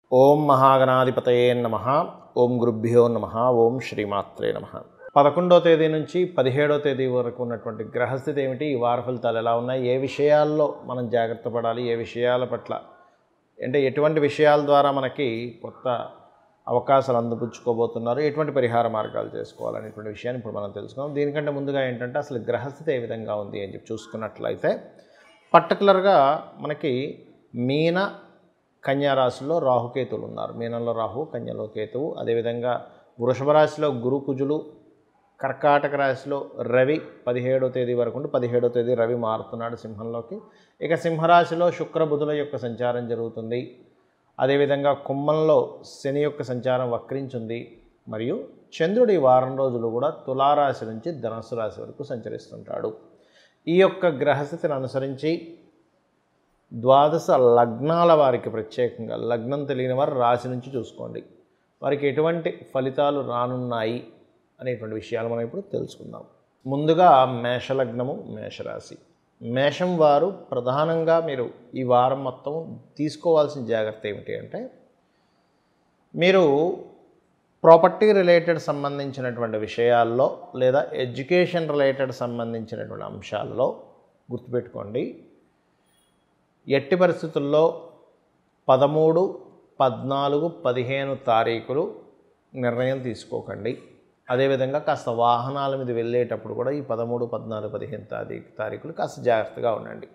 ఓం మహాగణాధిపతయే నమ ఓం గురుభ్యో నమ ఓం శ్రీమాత్రే నమ పదకొండో తేదీ నుంచి పదిహేడో తేదీ వరకు ఉన్నటువంటి గ్రహస్థితి ఏమిటి ఈ వార ఫలితాలు ఎలా ఉన్నాయి ఏ విషయాల్లో మనం జాగ్రత్త పడాలి ఏ విషయాల పట్ల అంటే ఎటువంటి విషయాల ద్వారా మనకి కొత్త అవకాశాలు అందిపుచ్చుకోబోతున్నారు ఎటువంటి పరిహార మార్గాలు చేసుకోవాలనేటువంటి విషయాన్ని ఇప్పుడు మనం తెలుసుకుందాం దీనికంటే ముందుగా ఏంటంటే అసలు గ్రహస్థితి ఏ విధంగా ఉంది అని చెప్పి చూసుకున్నట్లయితే పర్టికులర్గా మనకి మీన కన్యా రాశిలో రాహుకేతువులు ఉన్నారు మీనంలో రాహు కన్యలో కేతువు అదేవిధంగా వృషభ రాశిలో గురు కుజులు కర్కాటక రాశిలో రవి పదిహేడో తేదీ వరకు ఉండి పదిహేడో తేదీ రవి మారుతున్నాడు సింహంలోకి ఇక సింహరాశిలో శుక్ర బుధుల యొక్క సంచారం జరుగుతుంది అదేవిధంగా కుంభంలో శని యొక్క సంచారం వక్రించింది మరియు చంద్రుడి వారం రోజులు కూడా తులారాశి నుంచి ధనస్సు రాశి వరకు సంచరిస్తుంటాడు ఈ యొక్క గ్రహస్థితిని అనుసరించి ద్వాదశ లగ్నాల వారికి ప్రత్యేకంగా లగ్నం తెలియని వారు రాశి నుంచి చూసుకోండి వారికి ఎటువంటి ఫలితాలు రానున్నాయి అనేటువంటి విషయాలు మనం ఇప్పుడు తెలుసుకుందాం ముందుగా మేషలగ్నము మేషరాశి మేషం వారు ప్రధానంగా మీరు ఈ వారం మొత్తం తీసుకోవాల్సిన జాగ్రత్త ఏమిటి అంటే మీరు ప్రాపర్టీ రిలేటెడ్ సంబంధించినటువంటి విషయాల్లో లేదా ఎడ్యుకేషన్ రిలేటెడ్ సంబంధించినటువంటి అంశాల్లో గుర్తుపెట్టుకోండి ఎట్టి పరిస్థితుల్లో పదమూడు పద్నాలుగు పదిహేను తారీఖులు నిర్ణయం తీసుకోకండి అదేవిధంగా కాస్త వాహనాల మీద వెళ్ళేటప్పుడు కూడా ఈ పదమూడు పద్నాలుగు పదిహేను తారీఖు తారీఖులు కాస్త జాగ్రత్తగా ఉండండి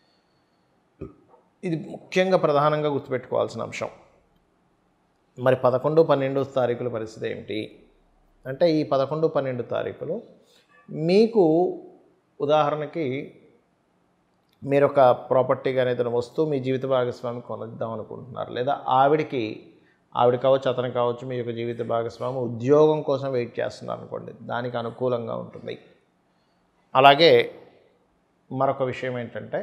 ఇది ముఖ్యంగా ప్రధానంగా గుర్తుపెట్టుకోవాల్సిన అంశం మరి పదకొండు పన్నెండు తారీఖుల పరిస్థితి ఏమిటి అంటే ఈ పదకొండు పన్నెండు తారీఖులు మీకు ఉదాహరణకి మీరు ఒక ప్రాపర్టీ కానీ ఏదైనా వస్తువు మీ జీవిత భాగస్వామి కొనద్దాం అనుకుంటున్నారు లేదా ఆవిడికి ఆవిడ కావచ్చు అతను కావచ్చు మీ యొక్క జీవిత భాగస్వామి ఉద్యోగం కోసం వెయిట్ చేస్తున్నారు అనుకోండి దానికి అనుకూలంగా ఉంటుంది అలాగే మరొక విషయం ఏంటంటే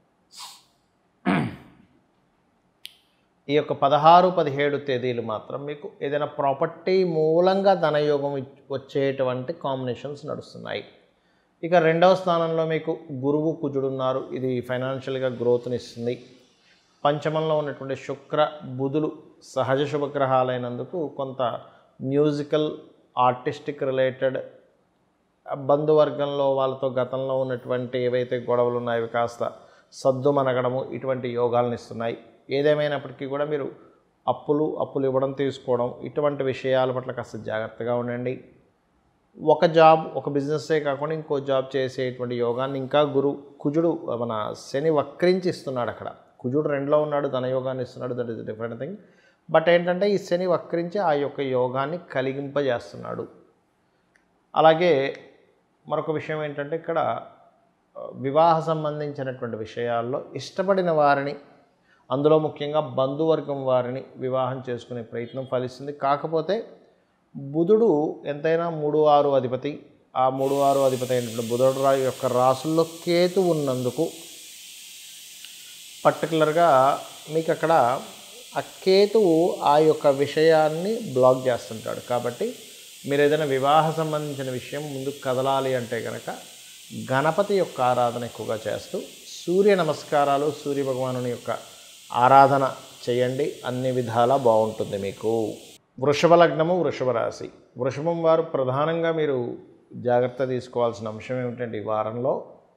ఈ యొక్క పదహారు పదిహేడు తేదీలు మాత్రం మీకు ఏదైనా ప్రాపర్టీ మూలంగా ధనయోగం వచ్చేటువంటి కాంబినేషన్స్ నడుస్తున్నాయి ఇక రెండవ స్థానంలో మీకు గురువు కుజుడు ఉన్నారు ఇది ఫైనాన్షియల్గా గ్రోత్ని ఇస్తుంది పంచమంలో ఉన్నటువంటి శుక్ర బుధులు సహజ శుభగ్రహాలైనందుకు కొంత మ్యూజికల్ ఆర్టిస్టిక్ రిలేటెడ్ బంధువర్గంలో వాళ్ళతో గతంలో ఉన్నటువంటి ఏవైతే గొడవలు ఉన్నాయో కాస్త సద్దు మనగడము ఇటువంటి యోగాలను ఇస్తున్నాయి ఏదేమైనప్పటికీ కూడా మీరు అప్పులు అప్పులు ఇవ్వడం తీసుకోవడం ఇటువంటి విషయాల పట్ల కాస్త జాగ్రత్తగా ఉండండి ఒక జాబ్ ఒక బిజినెస్సే కాకుండా ఇంకో జాబ్ చేసేటువంటి యోగాన్ని ఇంకా గురు కుజుడు మన శని వక్రించి ఇస్తున్నాడు అక్కడ కుజుడు రెండులో ఉన్నాడు ధనయోగాన్ని ఇస్తున్నాడు that is different thing but ఏంటంటే ఈ శని వక్రించి ఆ యొక్క యోగాన్ని కలిగింపజేస్తున్నాడు అలాగే మరొక విషయం ఏంటంటే ఇక్కడ వివాహ సంబంధించినటువంటి విషయాల్లో ఇష్టపడిన వారిని అందులో ముఖ్యంగా బంధువర్గం వారిని వివాహం చేసుకునే ప్రయత్నం ఫలిస్తుంది కాకపోతే బుధుడు ఎంతైనా మూడు ఆరు అధిపతి ఆ మూడు ఆరు అధిపతి అయినటువంటి బుధుడు రా యొక్క రాసుల్లో కేతు ఉన్నందుకు పర్టికులర్గా మీకు అక్కడ ఆ కేతువు ఆ యొక్క విషయాన్ని బ్లాక్ చేస్తుంటాడు కాబట్టి మీరు ఏదైనా వివాహ సంబంధించిన విషయం ముందుకు కదలాలి అంటే కనుక గణపతి యొక్క ఆరాధన ఎక్కువగా చేస్తూ సూర్య నమస్కారాలు సూర్య భగవానుని యొక్క ఆరాధన చేయండి అన్ని విధాలా బాగుంటుంది మీకు వృషభ లగ్నము వృషభ రాశి వృషభం వారు ప్రధానంగా మీరు జాగ్రత్త తీసుకోవాల్సిన అంశం ఏమిటంటే ఈ వారంలో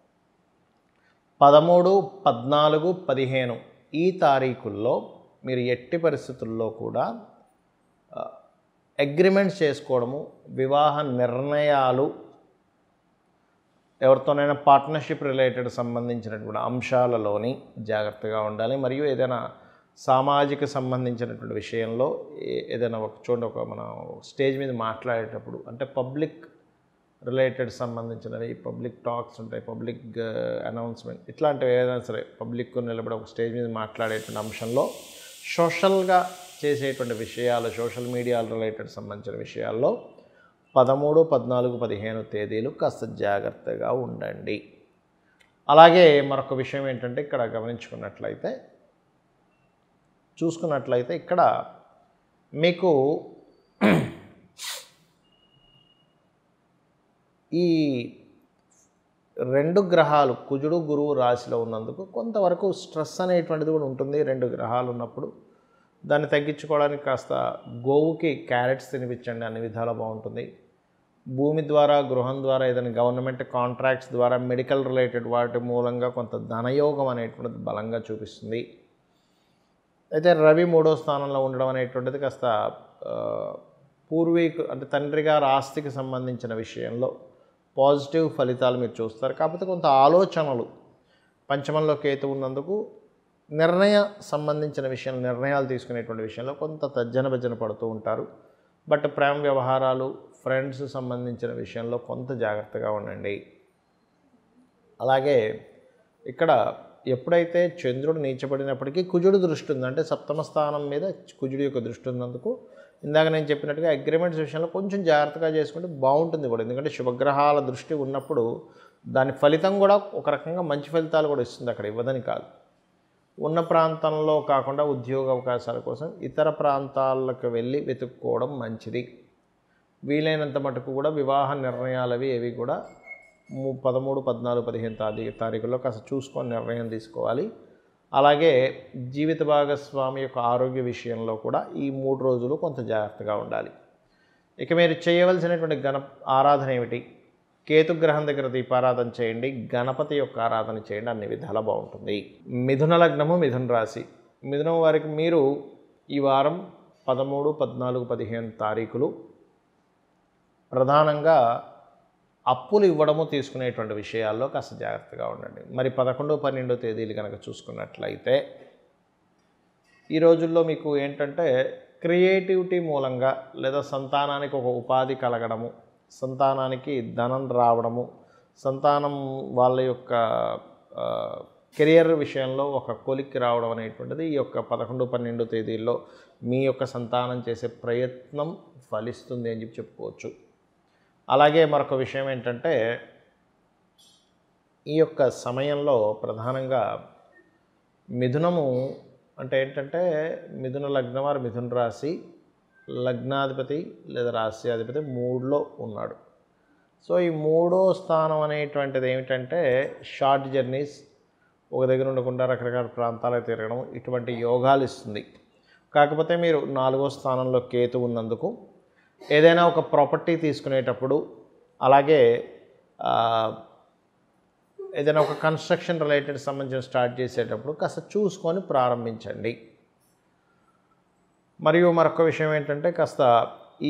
పదమూడు పద్నాలుగు పదిహేను ఈ తారీఖుల్లో మీరు ఎట్టి పరిస్థితుల్లో కూడా అగ్రిమెంట్స్ చేసుకోవడము వివాహ నిర్ణయాలు ఎవరితోనైనా పార్ట్నర్షిప్ రిలేటెడ్ సంబంధించినటువంటి అంశాలలోని జాగ్రత్తగా ఉండాలి మరియు ఏదైనా సామాజిక సంబంధించినటువంటి విషయంలో ఏదైనా ఒక చూడండి ఒక మనం స్టేజ్ మీద మాట్లాడేటప్పుడు అంటే పబ్లిక్ రిలేటెడ్ సంబంధించినవి పబ్లిక్ టాక్స్ ఉంటాయి పబ్లిక్ అనౌన్స్మెంట్ ఇట్లాంటివి ఏదైనా సరే పబ్లిక్ నిలబడి ఒక స్టేజ్ మీద మాట్లాడేటువంటి అంశంలో సోషల్గా చేసేటువంటి విషయాలు సోషల్ మీడియా రిలేటెడ్ సంబంధించిన విషయాల్లో పదమూడు పద్నాలుగు పదిహేను తేదీలు కాస్త జాగ్రత్తగా ఉండండి అలాగే మరొక విషయం ఏంటంటే ఇక్కడ గమనించుకున్నట్లయితే చూసుకున్నట్లయితే ఇక్కడ మీకు ఈ రెండు గ్రహాలు కుజుడు గురువు రాశిలో ఉన్నందుకు కొంతవరకు స్ట్రెస్ అనేటువంటిది కూడా ఉంటుంది రెండు గ్రహాలు ఉన్నప్పుడు దాన్ని తగ్గించుకోవడానికి కాస్త గోవుకి క్యారెట్స్ తినిపించండి అన్ని విధాలా బాగుంటుంది భూమి ద్వారా గృహం ద్వారా ఏదైనా గవర్నమెంట్ కాంట్రాక్ట్స్ ద్వారా మెడికల్ రిలేటెడ్ వాటి మూలంగా కొంత ధనయోగం అనేటువంటిది బలంగా చూపిస్తుంది అయితే రవి మూడో స్థానంలో ఉండడం అనేటువంటిది కాస్త ఆ, పూర్వీకు అంటే తండ్రి గారి ఆస్తికి సంబంధించిన విషయంలో పాజిటివ్ ఫలితాలు మీరు చూస్తారు కాకపోతే కొంత ఆలోచనలు పంచమంలో కేతు ఉన్నందుకు నిర్ణయ సంబంధించిన విషయాలు నిర్ణయాలు తీసుకునేటువంటి విషయంలో కొంత తర్జన భజన పడుతూ ఉంటారు బట్ ప్రేమ వ్యవహారాలు ఫ్రెండ్స్ సంబంధించిన విషయంలో కొంత జాగ్రత్తగా ఉండండి అలాగే ఇక్కడ ఎప్పుడైతే చంద్రుడు నీచబడినప్పటికీ కుజుడు దృష్టి ఉంది అంటే సప్తమ స్థానం మీద కుజుడి యొక్క దృష్టి ఉన్నందుకు ఇందాక నేను చెప్పినట్టుగా అగ్రిమెంట్స్ విషయంలో కొంచెం జాగ్రత్తగా చేసుకుంటే బాగుంటుంది కూడా ఎందుకంటే శుభగ్రహాల దృష్టి ఉన్నప్పుడు దాని ఫలితం కూడా ఒక రకంగా మంచి ఫలితాలు కూడా ఇస్తుంది అక్కడ ఇవ్వదని కాదు ఉన్న ప్రాంతంలో కాకుండా ఉద్యోగ అవకాశాల కోసం ఇతర ప్రాంతాలకు వెళ్ళి వెతుక్కోవడం మంచిది వీలైనంత మటుకు కూడా వివాహ నిర్ణయాలు అవి ఏవి కూడా ము- పదమూడు పద్నాలుగు పదిహేను తారీ తారీఖుల్లో కాస్త చూసుకొని నిర్ణయం తీసుకోవాలి అలాగే జీవిత భాగస్వామి యొక్క ఆరోగ్య విషయంలో కూడా ఈ మూడు రోజులు కొంత జాగ్రత్తగా ఉండాలి ఇక మీరు చేయవలసినటువంటి గణ ఆరాధన ఏమిటి కేతుగ్రహం దగ్గర దీపారాధన చేయండి గణపతి యొక్క ఆరాధన చేయండి అన్ని విధాలా బాగుంటుంది మిథున లగ్నము మిథున రాశి మిథునం వారికి మీరు ఈ వారం పదమూడు పద్నాలుగు పదిహేను తారీఖులు ప్రధానంగా అప్పులు ఇవ్వడము తీసుకునేటువంటి విషయాల్లో కాస్త జాగ్రత్తగా ఉండండి మరి పదకొండు పన్నెండో తేదీలు కనుక చూసుకున్నట్లయితే ఈ రోజుల్లో మీకు ఏంటంటే క్రియేటివిటీ మూలంగా లేదా సంతానానికి ఒక ఉపాధి కలగడము సంతానానికి ధనం రావడము సంతానం వాళ్ళ యొక్క ఆ, కెరియర్ విషయంలో ఒక కొలిక్కి రావడం అనేటువంటిది ఈ యొక్క పదకొండు పన్నెండు తేదీల్లో మీ యొక్క సంతానం చేసే ప్రయత్నం ఫలిస్తుంది అని చెప్పి చెప్పుకోవచ్చు అలాగే మరొక విషయం ఏంటంటే ఈ యొక్క సమయంలో ప్రధానంగా మిథునము అంటే ఏంటంటే మిథున లగ్నం వారు మిథున రాశి లగ్నాధిపతి లేదా రాశ్యాధిపతి మూడులో ఉన్నాడు సో ఈ మూడో స్థానం అనేటువంటిది ఏమిటంటే షార్ట్ జర్నీస్ ఒక దగ్గర ఉండకుండా రకరకాల ప్రాంతాలకు తిరగడం ఇటువంటి యోగాలు ఇస్తుంది కాకపోతే మీరు నాలుగో స్థానంలో కేతు ఉన్నందుకు ఏదైనా ఒక ప్రాపర్టీ తీసుకునేటప్పుడు అలాగే ఆ, ఏదైనా ఒక కన్స్ట్రక్షన్ రిలేటెడ్ సంబంధించిన స్టార్ట్ చేసేటప్పుడు కాస్త చూసుకొని ప్రారంభించండి మరియు మరొక విషయం ఏంటంటే కాస్త ఈ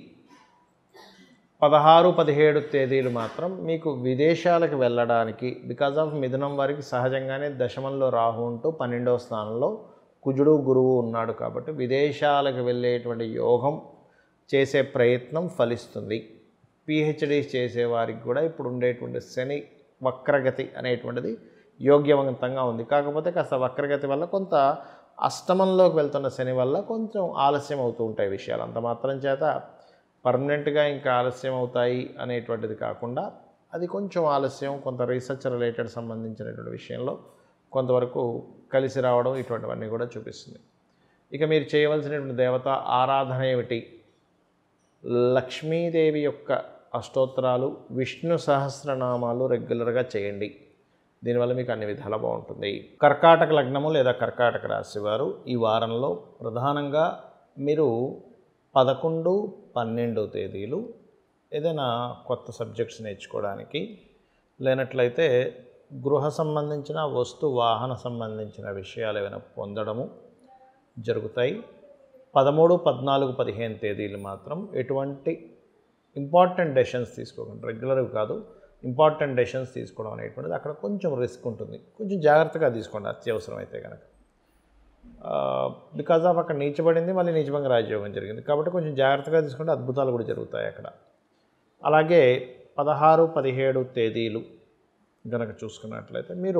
పదహారు పదిహేడు తేదీలు మాత్రం మీకు విదేశాలకు వెళ్ళడానికి బికాజ్ ఆఫ్ మిథునం వారికి సహజంగానే దశమంలో రాహు ఉంటూ పన్నెండవ స్థానంలో కుజుడు గురువు ఉన్నాడు కాబట్టి విదేశాలకు వెళ్ళేటువంటి యోగం చేసే ప్రయత్నం ఫలిస్తుంది పిహెచ్డి చేసేవారికి కూడా ఇప్పుడు ఉండేటువంటి శని వక్రగతి అనేటువంటిది యోగ్యవంతంగా ఉంది కాకపోతే కాస్త వక్రగతి వల్ల కొంత అష్టమంలోకి వెళ్తున్న శని వల్ల కొంచెం ఆలస్యం అవుతూ ఉంటాయి విషయాలు అంత మాత్రం చేత పర్మనెంట్గా ఇంకా ఆలస్యం అవుతాయి అనేటువంటిది కాకుండా అది కొంచెం ఆలస్యం కొంత రీసెర్చ్ రిలేటెడ్ సంబంధించినటువంటి విషయంలో కొంతవరకు కలిసి రావడం ఇటువంటివన్నీ కూడా చూపిస్తుంది ఇక మీరు చేయవలసినటువంటి దేవత ఆరాధన ఏమిటి లక్ష్మీదేవి యొక్క అష్టోత్తరాలు విష్ణు సహస్రనామాలు రెగ్యులర్గా చేయండి దీనివల్ల మీకు అన్ని విధాలా బాగుంటుంది కర్కాటక లగ్నము లేదా కర్కాటక రాశి వారు ఈ వారంలో ప్రధానంగా మీరు పదకొండు పన్నెండు తేదీలు ఏదైనా కొత్త సబ్జెక్ట్స్ నేర్చుకోవడానికి లేనట్లయితే గృహ సంబంధించిన వస్తు వాహన సంబంధించిన విషయాలు ఏమైనా పొందడము జరుగుతాయి పదమూడు పద్నాలుగు పదిహేను తేదీలు మాత్రం ఎటువంటి ఇంపార్టెంట్ డెసిషన్స్ తీసుకోకండి రెగ్యులర్వి కాదు ఇంపార్టెంట్ డెసిషన్స్ తీసుకోవడం అనేటువంటిది అక్కడ కొంచెం రిస్క్ ఉంటుంది కొంచెం జాగ్రత్తగా తీసుకోండి అత్యవసరం అయితే కనుక బికాజ్ ఆఫ్ అక్కడ నీచబడింది మళ్ళీ నీచభంగ రాజ్యోగం జరిగింది కాబట్టి కొంచెం జాగ్రత్తగా తీసుకుంటే అద్భుతాలు కూడా జరుగుతాయి అక్కడ అలాగే పదహారు పదిహేడు తేదీలు గనక చూసుకున్నట్లయితే మీరు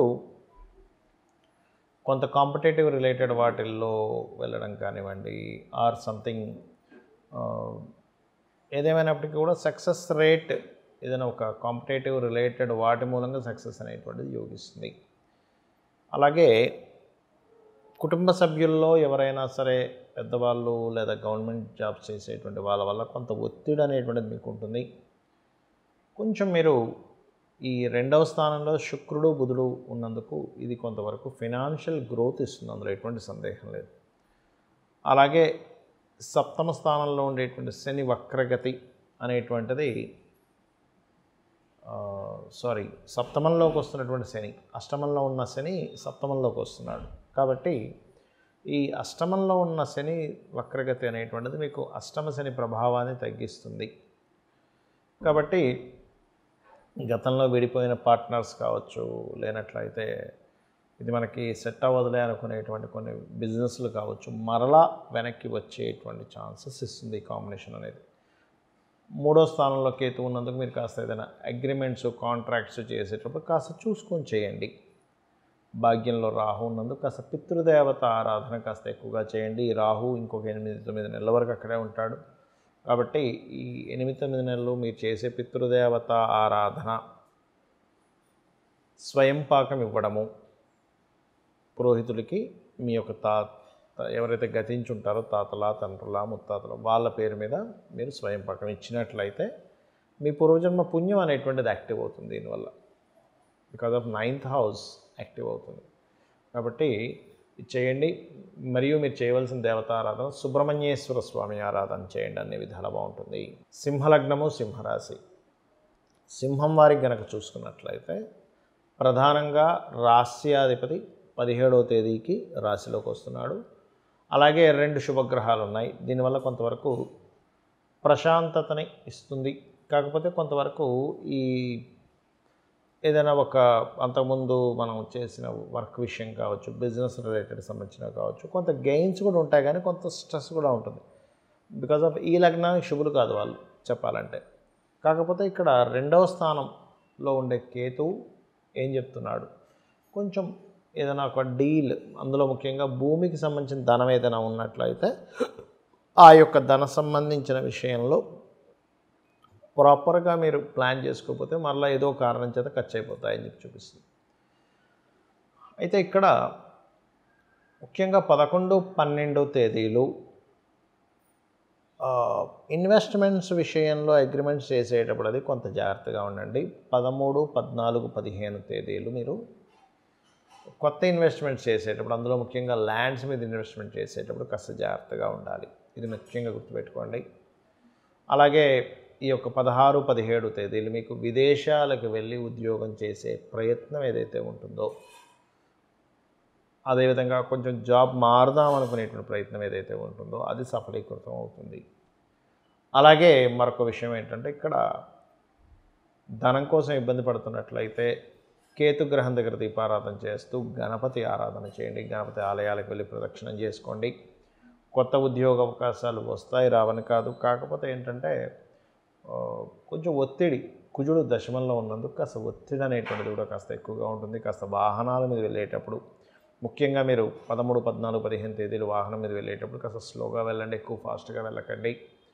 కొంత కాంపిటేటివ్ రిలేటెడ్ వాటిల్లో వెళ్ళడం కానివ్వండి ఆర్ సంథింగ్ ఏదేమైనప్పటికీ కూడా సక్సెస్ రేట్ ఏదైనా ఒక కాంపిటేటివ్ రిలేటెడ్ వాటి మూలంగా సక్సెస్ అనేటువంటిది యోగిస్తుంది అలాగే కుటుంబ సభ్యుల్లో ఎవరైనా సరే పెద్దవాళ్ళు లేదా గవర్నమెంట్ జాబ్స్ చేసేటువంటి వాళ్ళ వల్ల కొంత ఒత్తిడి అనేటువంటిది మీకు ఉంటుంది కొంచెం మీరు ఈ రెండవ స్థానంలో శుక్రుడు బుధుడు ఉన్నందుకు ఇది కొంతవరకు ఫినాన్షియల్ గ్రోత్ ఇస్తుంది అందులో ఎటువంటి సందేహం లేదు అలాగే సప్తమ స్థానంలో ఉండేటువంటి శని వక్రగతి అనేటువంటిది సారీ సప్తమంలోకి వస్తున్నటువంటి శని అష్టమంలో ఉన్న శని సప్తమంలోకి వస్తున్నాడు కాబట్టి ఈ అష్టమంలో ఉన్న శని వక్రగతి అనేటువంటిది మీకు అష్టమ శని ప్రభావాన్ని తగ్గిస్తుంది కాబట్టి గతంలో విడిపోయిన పార్ట్నర్స్ కావచ్చు లేనట్లయితే ఇది మనకి సెట్ అవ్వదులే అనుకునేటువంటి కొన్ని బిజినెస్లు కావచ్చు మరలా వెనక్కి వచ్చేటువంటి ఛాన్సెస్ ఇస్తుంది ఈ కాంబినేషన్ అనేది మూడో స్థానంలో కేతు ఉన్నందుకు మీరు కాస్త ఏదైనా అగ్రిమెంట్స్ కాంట్రాక్ట్స్ చేసేటప్పుడు కాస్త చూసుకొని చేయండి భాగ్యంలో రాహు ఉన్నందుకు కాస్త పితృదేవత ఆరాధన కాస్త ఎక్కువగా చేయండి ఈ రాహు ఇంకొక ఎనిమిది తొమ్మిది నెలల వరకు అక్కడే ఉంటాడు కాబట్టి ఈ ఎనిమిది తొమ్మిది నెలలు మీరు చేసే పితృదేవత ఆరాధన స్వయం పాకం ఇవ్వడము పురోహితుడికి మీ యొక్క తా ఎవరైతే గతించుంటారో తాతల తండ్రుల ముత్తాతల వాళ్ళ పేరు మీద మీరు స్వయం పాకం ఇచ్చినట్లయితే మీ పూర్వజన్మ పుణ్యం అనేటువంటిది యాక్టివ్ అవుతుంది దీనివల్ల because of ninth house active అవుతుంది కాబట్టి ఇది చేయండి మరియు మీరు చేయవలసిన దేవతారాధన సుబ్రహ్మణ్యేశ్వర స్వామి ఆరాధన చేయండి అన్ని విధాలు బాగుంటుంది సింహలగ్నము సింహరాశి సింహం వారికి గనక చూసుకున్నట్లయితే ప్రధానంగా రాస్యాధిపతి పదిహేడవ తేదీకి రాశిలోకి వస్తున్నాడు అలాగే రెండు శుభగ్రహాలు ఉన్నాయి దీనివల్ల కొంతవరకు ప్రశాంతతని ఇస్తుంది కాకపోతే కొంతవరకు ఈ ఏదైనా ఒక అంతకుముందు మనం చేసిన వర్క్ విషయం కావచ్చు బిజినెస్ రిలేటెడ్ సంబంధించినవి కావచ్చు కొంత గెయిన్స్ కూడా ఉంటాయి కానీ కొంత స్ట్రెస్ కూడా ఉంటుంది బికాజ్ ఆఫ్ ఈ లగ్నానికి శుభులు కాదు వాళ్ళు చెప్పాలంటే కాకపోతే ఇక్కడ రెండవ స్థానంలో ఉండే కేతువు ఏం చెప్తున్నాడు కొంచెం ఏదైనా ఒక డీల్ అందులో ముఖ్యంగా భూమికి సంబంధించిన ధనం ఏదైనా ఉన్నట్లయితే ఆ యొక్క ధన సంబంధించిన విషయంలో ప్రాపర్గా మీరు ప్లాన్ చేసుకోకపోతే మళ్ళీ ఏదో కారణం చేత ఖర్చు అయిపోతాయని చెప్పి చూపిస్తుంది అయితే ఇక్కడ ముఖ్యంగా పదకొండు పన్నెండు తేదీలు ఇన్వెస్ట్మెంట్స్ విషయంలో అగ్రిమెంట్స్ చేసేటప్పుడు అది కొంత జాగ్రత్తగా ఉండండి పదమూడు పద్నాలుగు పదిహేను తేదీలు మీరు కొత్త ఇన్వెస్ట్మెంట్స్ చేసేటప్పుడు అందులో ముఖ్యంగా ల్యాండ్స్ మీద ఇన్వెస్ట్మెంట్ చేసేటప్పుడు కాస్త జాగ్రత్తగా ఉండాలి ఇది ముఖ్యంగా గుర్తుపెట్టుకోండి అలాగే ఈ యొక్క పదహారు పదిహేడు తేదీలు మీకు విదేశాలకు వెళ్ళి ఉద్యోగం చేసే ప్రయత్నం ఏదైతే ఉంటుందో అదేవిధంగా కొంచెం జాబ్ మారుదాం అనుకునేటువంటి ప్రయత్నం ఏదైతే ఉంటుందో అది సఫలీకృతం అవుతుంది అలాగే మరొక విషయం ఏంటంటే ఇక్కడ ధనం కోసం ఇబ్బంది పడుతున్నట్లయితే కేతుగ్రహం దగ్గర దీపారాధన చేస్తూ గణపతి ఆరాధన చేయండి గణపతి ఆలయాలకు వెళ్ళి ప్రదక్షిణం చేసుకోండి కొత్త ఉద్యోగ అవకాశాలు వస్తాయి రావని కాదు కాకపోతే ఏంటంటే ఆ, కొంచెం ఒత్తిడి కుజుడు దశమంలో ఉన్నందుకు కాస్త ఒత్తిడి అనేటువంటిది కూడా కాస్త ఎక్కువగా ఉంటుంది కాస్త వాహనాల మీద వెళ్ళేటప్పుడు ముఖ్యంగా మీరు పదమూడు పద్నాలుగు పదిహేను తేదీలు వాహనం మీద వెళ్ళేటప్పుడు కాస్త స్లోగా వెళ్ళండి ఎక్కువ ఫాస్ట్గా వెళ్ళకండి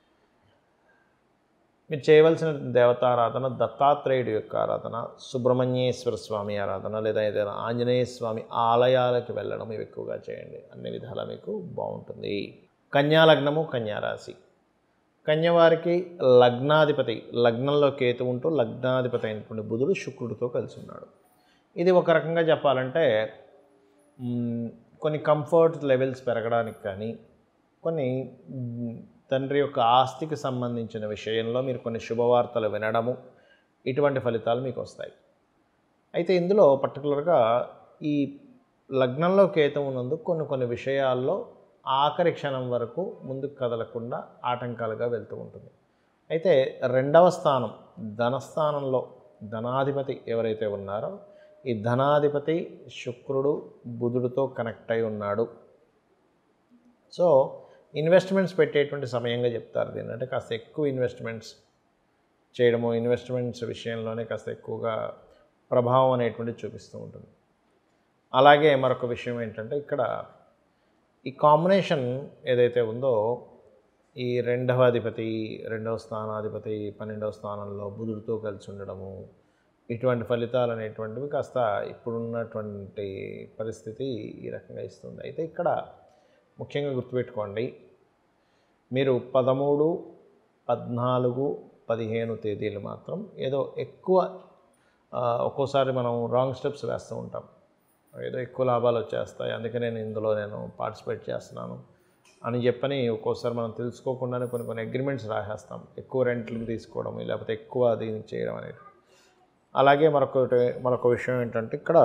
మీరు చేయవలసిన దేవతారాధన దత్తాత్రేయుడి యొక్క ఆరాధన సుబ్రహ్మణ్యేశ్వర స్వామి ఆరాధన లేదా ఏదైనా ఆంజనేయ స్వామి ఆలయాలకు వెళ్ళడం ఇవి ఎక్కువగా చేయండి అన్ని విధాలా మీకు బాగుంటుంది కన్యా లగ్నము కన్యా రాశి కన్యవారికి లగ్నాధిపతి లగ్నంలో కేతు ఉంటూ లగ్నాధిపతి అయినటువంటి బుధుడు శుక్రుడితో కలిసి ఉన్నాడు ఇది ఒక రకంగా చెప్పాలంటే మ్, కొన్ని కంఫర్ట్ లెవెల్స్ పెరగడానికి కానీ కొన్ని మ్, తండ్రి యొక్క ఆస్తికి సంబంధించిన విషయంలో మీరు కొన్ని శుభవార్తలు వినడము ఇటువంటి ఫలితాలు మీకు వస్తాయి అయితే ఇందులో పర్టికులర్గా ఈ లగ్నంలో కేతు ఉన్నందుకు కొన్ని కొన్ని విషయాల్లో ఆఖరి క్షణం వరకు ముందుకు కదలకుండా ఆటంకాలుగా వెళ్తూ ఉంటుంది అయితే రెండవ స్థానం ధనస్థానంలో ధనాధిపతి ఎవరైతే ఉన్నారో ఈ ధనాధిపతి శుక్రుడు బుధుడితో కనెక్ట్ అయి ఉన్నాడు సో ఇన్వెస్ట్మెంట్స్ పెట్టేటువంటి సమయంగా చెప్తారు దీన్ని అంటే కాస్త ఎక్కువ ఇన్వెస్ట్మెంట్స్ చేయడము ఇన్వెస్ట్మెంట్స్ విషయంలోనే కాస్త ఎక్కువగా ప్రభావం అనేటువంటిది చూపిస్తూ ఉంటుంది అలాగే మరొక విషయం ఏంటంటే ఇక్కడ ఈ కాంబినేషన్ ఏదైతే ఉందో ఈ రెండవ అధిపతి రెండవ స్థానాధిపతి పన్నెండవ స్థానంలో బుధుడితో కలిసి ఉండడము ఇటువంటి ఫలితాలు అనేటువంటివి కాస్త ఇప్పుడున్నటువంటి పరిస్థితి ఈ రకంగా ఇస్తుంది అయితే ఇక్కడ ముఖ్యంగా గుర్తుపెట్టుకోండి మీరు పదమూడు పద్నాలుగు పదిహేను తేదీలు మాత్రం ఏదో ఎక్కువ ఆ, ఒక్కోసారి మనం రాంగ్ స్టెప్స్ వేస్తూ ఉంటాం ఏదో ఎక్కువ లాభాలు వచ్చేస్తాయి అందుకే నేను ఇందులో నేను పార్టిసిపేట్ చేస్తున్నాను అని చెప్పని ఒక్కోసారి మనం తెలుసుకోకుండానే కొన్ని కొన్ని అగ్రిమెంట్స్ రాసేస్తాం ఎక్కువ రెంట్లకి తీసుకోవడం లేకపోతే ఎక్కువ దీనికి చేయడం అనేది అలాగే మరొకటి మరొక విషయం ఏంటంటే ఇక్కడ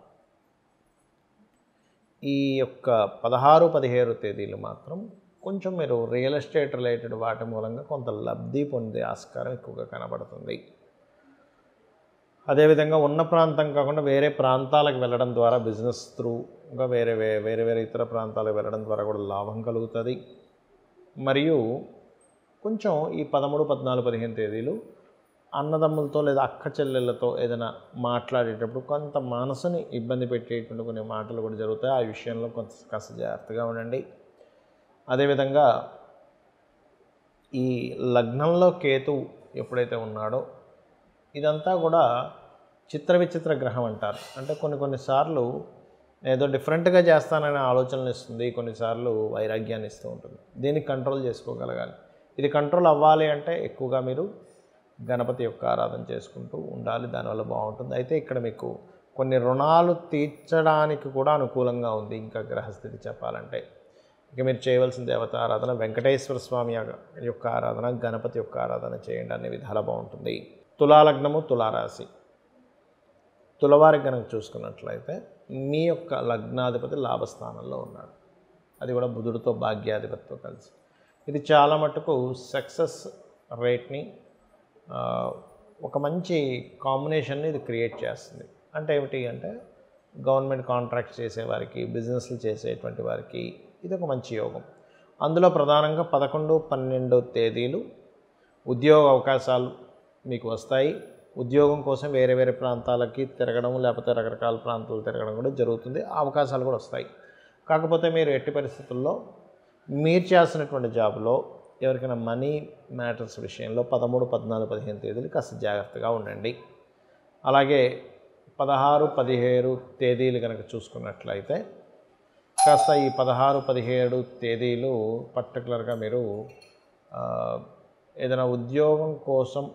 ఈ యొక్క పదహారు పదిహేడు తేదీలు మాత్రం కొంచెం మీరు రియల్ ఎస్టేట్ రిలేటెడ్ వాటి మూలంగా కొంత లబ్ధి పొందే ఆస్కారం ఎక్కువగా కనబడుతుంది అదేవిధంగా ఉన్న ప్రాంతం కాకుండా వేరే ప్రాంతాలకు వెళ్ళడం ద్వారా బిజినెస్ త్రూగా వేరే వే- వేరే వేరే ఇతర ప్రాంతాలకు వెళ్ళడం ద్వారా కూడా లాభం కలుగుతుంది మరియు కొంచెం ఈ పదమూడు పద్నాలుగు పదిహేను తేదీలు అన్నదమ్ములతో లేదా అక్క చెల్లెళ్ళతో ఏదైనా మాట్లాడేటప్పుడు కొంత మనసుని ఇబ్బంది పెట్టేటువంటి కొన్ని మాటలు కూడా జరుగుతాయి ఆ విషయంలో కొంత కాస్త జాగ్రత్తగా ఉండండి అదేవిధంగా ఈ లగ్నంలో కేతు ఎప్పుడైతే ఉన్నాడో ఇదంతా కూడా చిత్ర విచిత్ర గ్రహం అంటారు అంటే కొన్ని కొన్నిసార్లు ఏదో డిఫరెంట్గా చేస్తాననే ఆలోచనలు ఇస్తుంది కొన్నిసార్లు వైరాగ్యాన్ని ఇస్తూ ఉంటుంది దీన్ని కంట్రోల్ చేసుకోగలగాలి ఇది కంట్రోల్ అవ్వాలి అంటే ఎక్కువగా మీరు గణపతి యొక్క ఆరాధన చేసుకుంటూ ఉండాలి దానివల్ల బాగుంటుంది అయితే ఇక్కడ మీకు కొన్ని రుణాలు తీర్చడానికి కూడా అనుకూలంగా ఉంది ఇంకా గ్రహస్థితి చెప్పాలంటే ఇక మీరు చేయవలసిన దేవత ఆరాధన వెంకటేశ్వర స్వామి యొక్క ఆరాధన గణపతి యొక్క ఆరాధన చేయండి అనే విధాల బాగుంటుంది తులాలగ్నము తులారాశి తులవారికి కనుక చూసుకున్నట్లయితే మీ యొక్క లగ్నాధిపతి లాభస్థానంలో ఉన్నాడు అది కూడా బుధుడితో భాగ్యాధిపతితో కలిసి ఇది చాలా మటుకు సక్సెస్ రేట్ని ఆ, ఒక మంచి కాంబినేషన్ని ఇది క్రియేట్ చేస్తుంది అంటే ఏమిటి అంటే గవర్నమెంట్ కాంట్రాక్ట్స్ చేసేవారికి బిజినెస్లు చేసేటువంటి వారికి ఇది ఒక మంచి యోగం అందులో ప్రధానంగా పదకొండు పన్నెండు తేదీలు ఉద్యోగ అవకాశాలు మీకు వస్తాయి ఉద్యోగం కోసం వేరే వేరే ప్రాంతాలకి తిరగడం లేకపోతే రకరకాల ప్రాంతాలు తిరగడం కూడా జరుగుతుంది ఆ అవకాశాలు కూడా వస్తాయి కాకపోతే మీరు ఎట్టి పరిస్థితుల్లో మీరు చేస్తున్నటువంటి జాబ్లో ఎవరికైనా మనీ మ్యాటర్స్ విషయంలో పదమూడు పద్నాలుగు పదిహేను తేదీలు కాస్త జాగ్రత్తగా ఉండండి అలాగే పదహారు పదిహేడు తేదీలు కనుక చూసుకున్నట్లయితే కాస్త ఈ పదహారు పదిహేడు తేదీలు పర్టికులర్గా మీరు ఆ, ఏదైనా ఉద్యోగం కోసం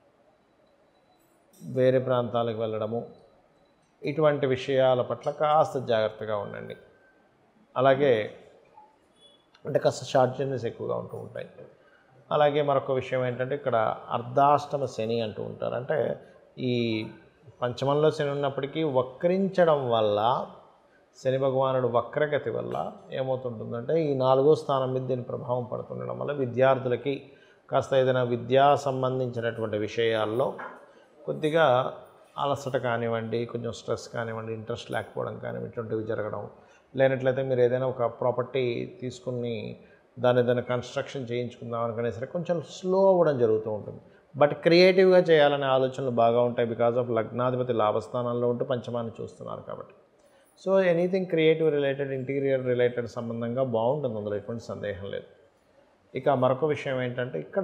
వేరే ప్రాంతాలకు వెళ్ళడము ఇటువంటి విషయాల పట్ల కాస్త జాగ్రత్తగా ఉండండి అలాగే అంటే కాస్త షార్ట్ జర్నీస్ ఎక్కువగా ఉంటూ ఉంటాయి అలాగే మరొక విషయం ఏంటంటే ఇక్కడ అర్ధాష్టమ శని అంటూ ఉంటారు అంటే ఈ పంచమంలో శని ఉన్నప్పటికీ వక్రించడం వల్ల శని భగవానుడు వక్రగతి వల్ల ఏమవుతుంటుందంటే ఈ నాలుగో స్థానం మీద దీని ప్రభావం పడుతుండడం వల్ల విద్యార్థులకి కాస్త ఏదైనా విద్యా సంబంధించినటువంటి విషయాల్లో కొద్దిగా అలసట కానివ్వండి కొంచెం స్ట్రెస్ కానివ్వండి ఇంట్రెస్ట్ లేకపోవడం కానివ్వండి ఇటువంటివి జరగడం లేనట్లయితే మీరు ఏదైనా ఒక ప్రాపర్టీ తీసుకుని దాన్ని ఏదైనా కన్స్ట్రక్షన్ చేయించుకుందాం అనుకునే సరే కొంచెం స్లో అవ్వడం జరుగుతూ ఉంటుంది బట్ క్రియేటివ్గా చేయాలనే ఆలోచనలు బాగా ఉంటాయి బికాజ్ ఆఫ్ లగ్నాధిపతి లాభస్థానంలో ఉంటూ పంచమాన్ని చూస్తున్నారు కాబట్టి so anything creative related interior related సంబంధంగా బాగుంటుంది అందులో ఎటువంటి సందేహం లేదు ఇక మరొక విషయం ఏంటంటే ఇక్కడ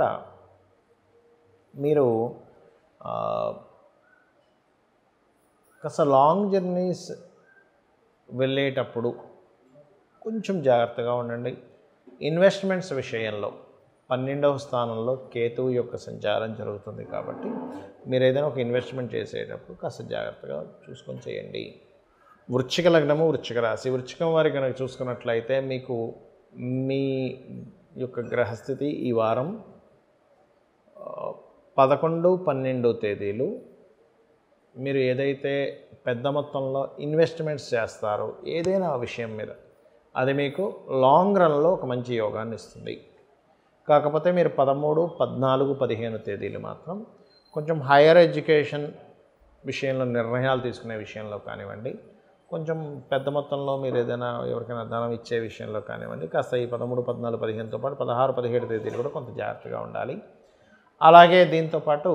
మీరు ఆ, కాస్త లాంగ్ జర్నీస్ వెళ్ళేటప్పుడు కొంచెం జాగ్రత్తగా ఉండండి ఇన్వెస్ట్మెంట్స్ విషయంలో పన్నెండవ స్థానంలో కేతువు యొక్క సంచారం జరుగుతుంది కాబట్టి మీరు ఏదైనా ఒక ఇన్వెస్ట్మెంట్ చేసేటప్పుడు కాస్త జాగ్రత్తగా చూసుకొని చేయండి వృశ్చిక లగ్నము వృశ్చిక రాశి వృశ్చికం వారి కనుక చూసుకున్నట్లయితే మీకు మీ యొక్క గ్రహస్థితి ఈ వారం ఆ, పదకొండు పన్నెండు తేదీలు మీరు ఏదైతే పెద్ద మొత్తంలో ఇన్వెస్ట్మెంట్స్ చేస్తారో ఏదైనా ఆ విషయం మీద అది మీకు లాంగ్ రన్లో ఒక మంచి యోగాన్ని ఇస్తుంది కాకపోతే మీరు పదమూడు పద్నాలుగు పదిహేను తేదీలు మాత్రం కొంచెం హైయర్ ఎడ్యుకేషన్ విషయంలో నిర్ణయాలు తీసుకునే విషయంలో కానివ్వండి కొంచెం పెద్ద మొత్తంలో మీరు ఏదైనా ఎవరికైనా ధనం ఇచ్చే విషయంలో కానివ్వండి కాస్త ఈ పదమూడు పద్నాలుగు పదిహేనుతో పాటు పదహారు పదిహేడు తేదీలు కూడా కొంత జాగ్రత్తగా ఉండాలి అలాగే దీంతోపాటు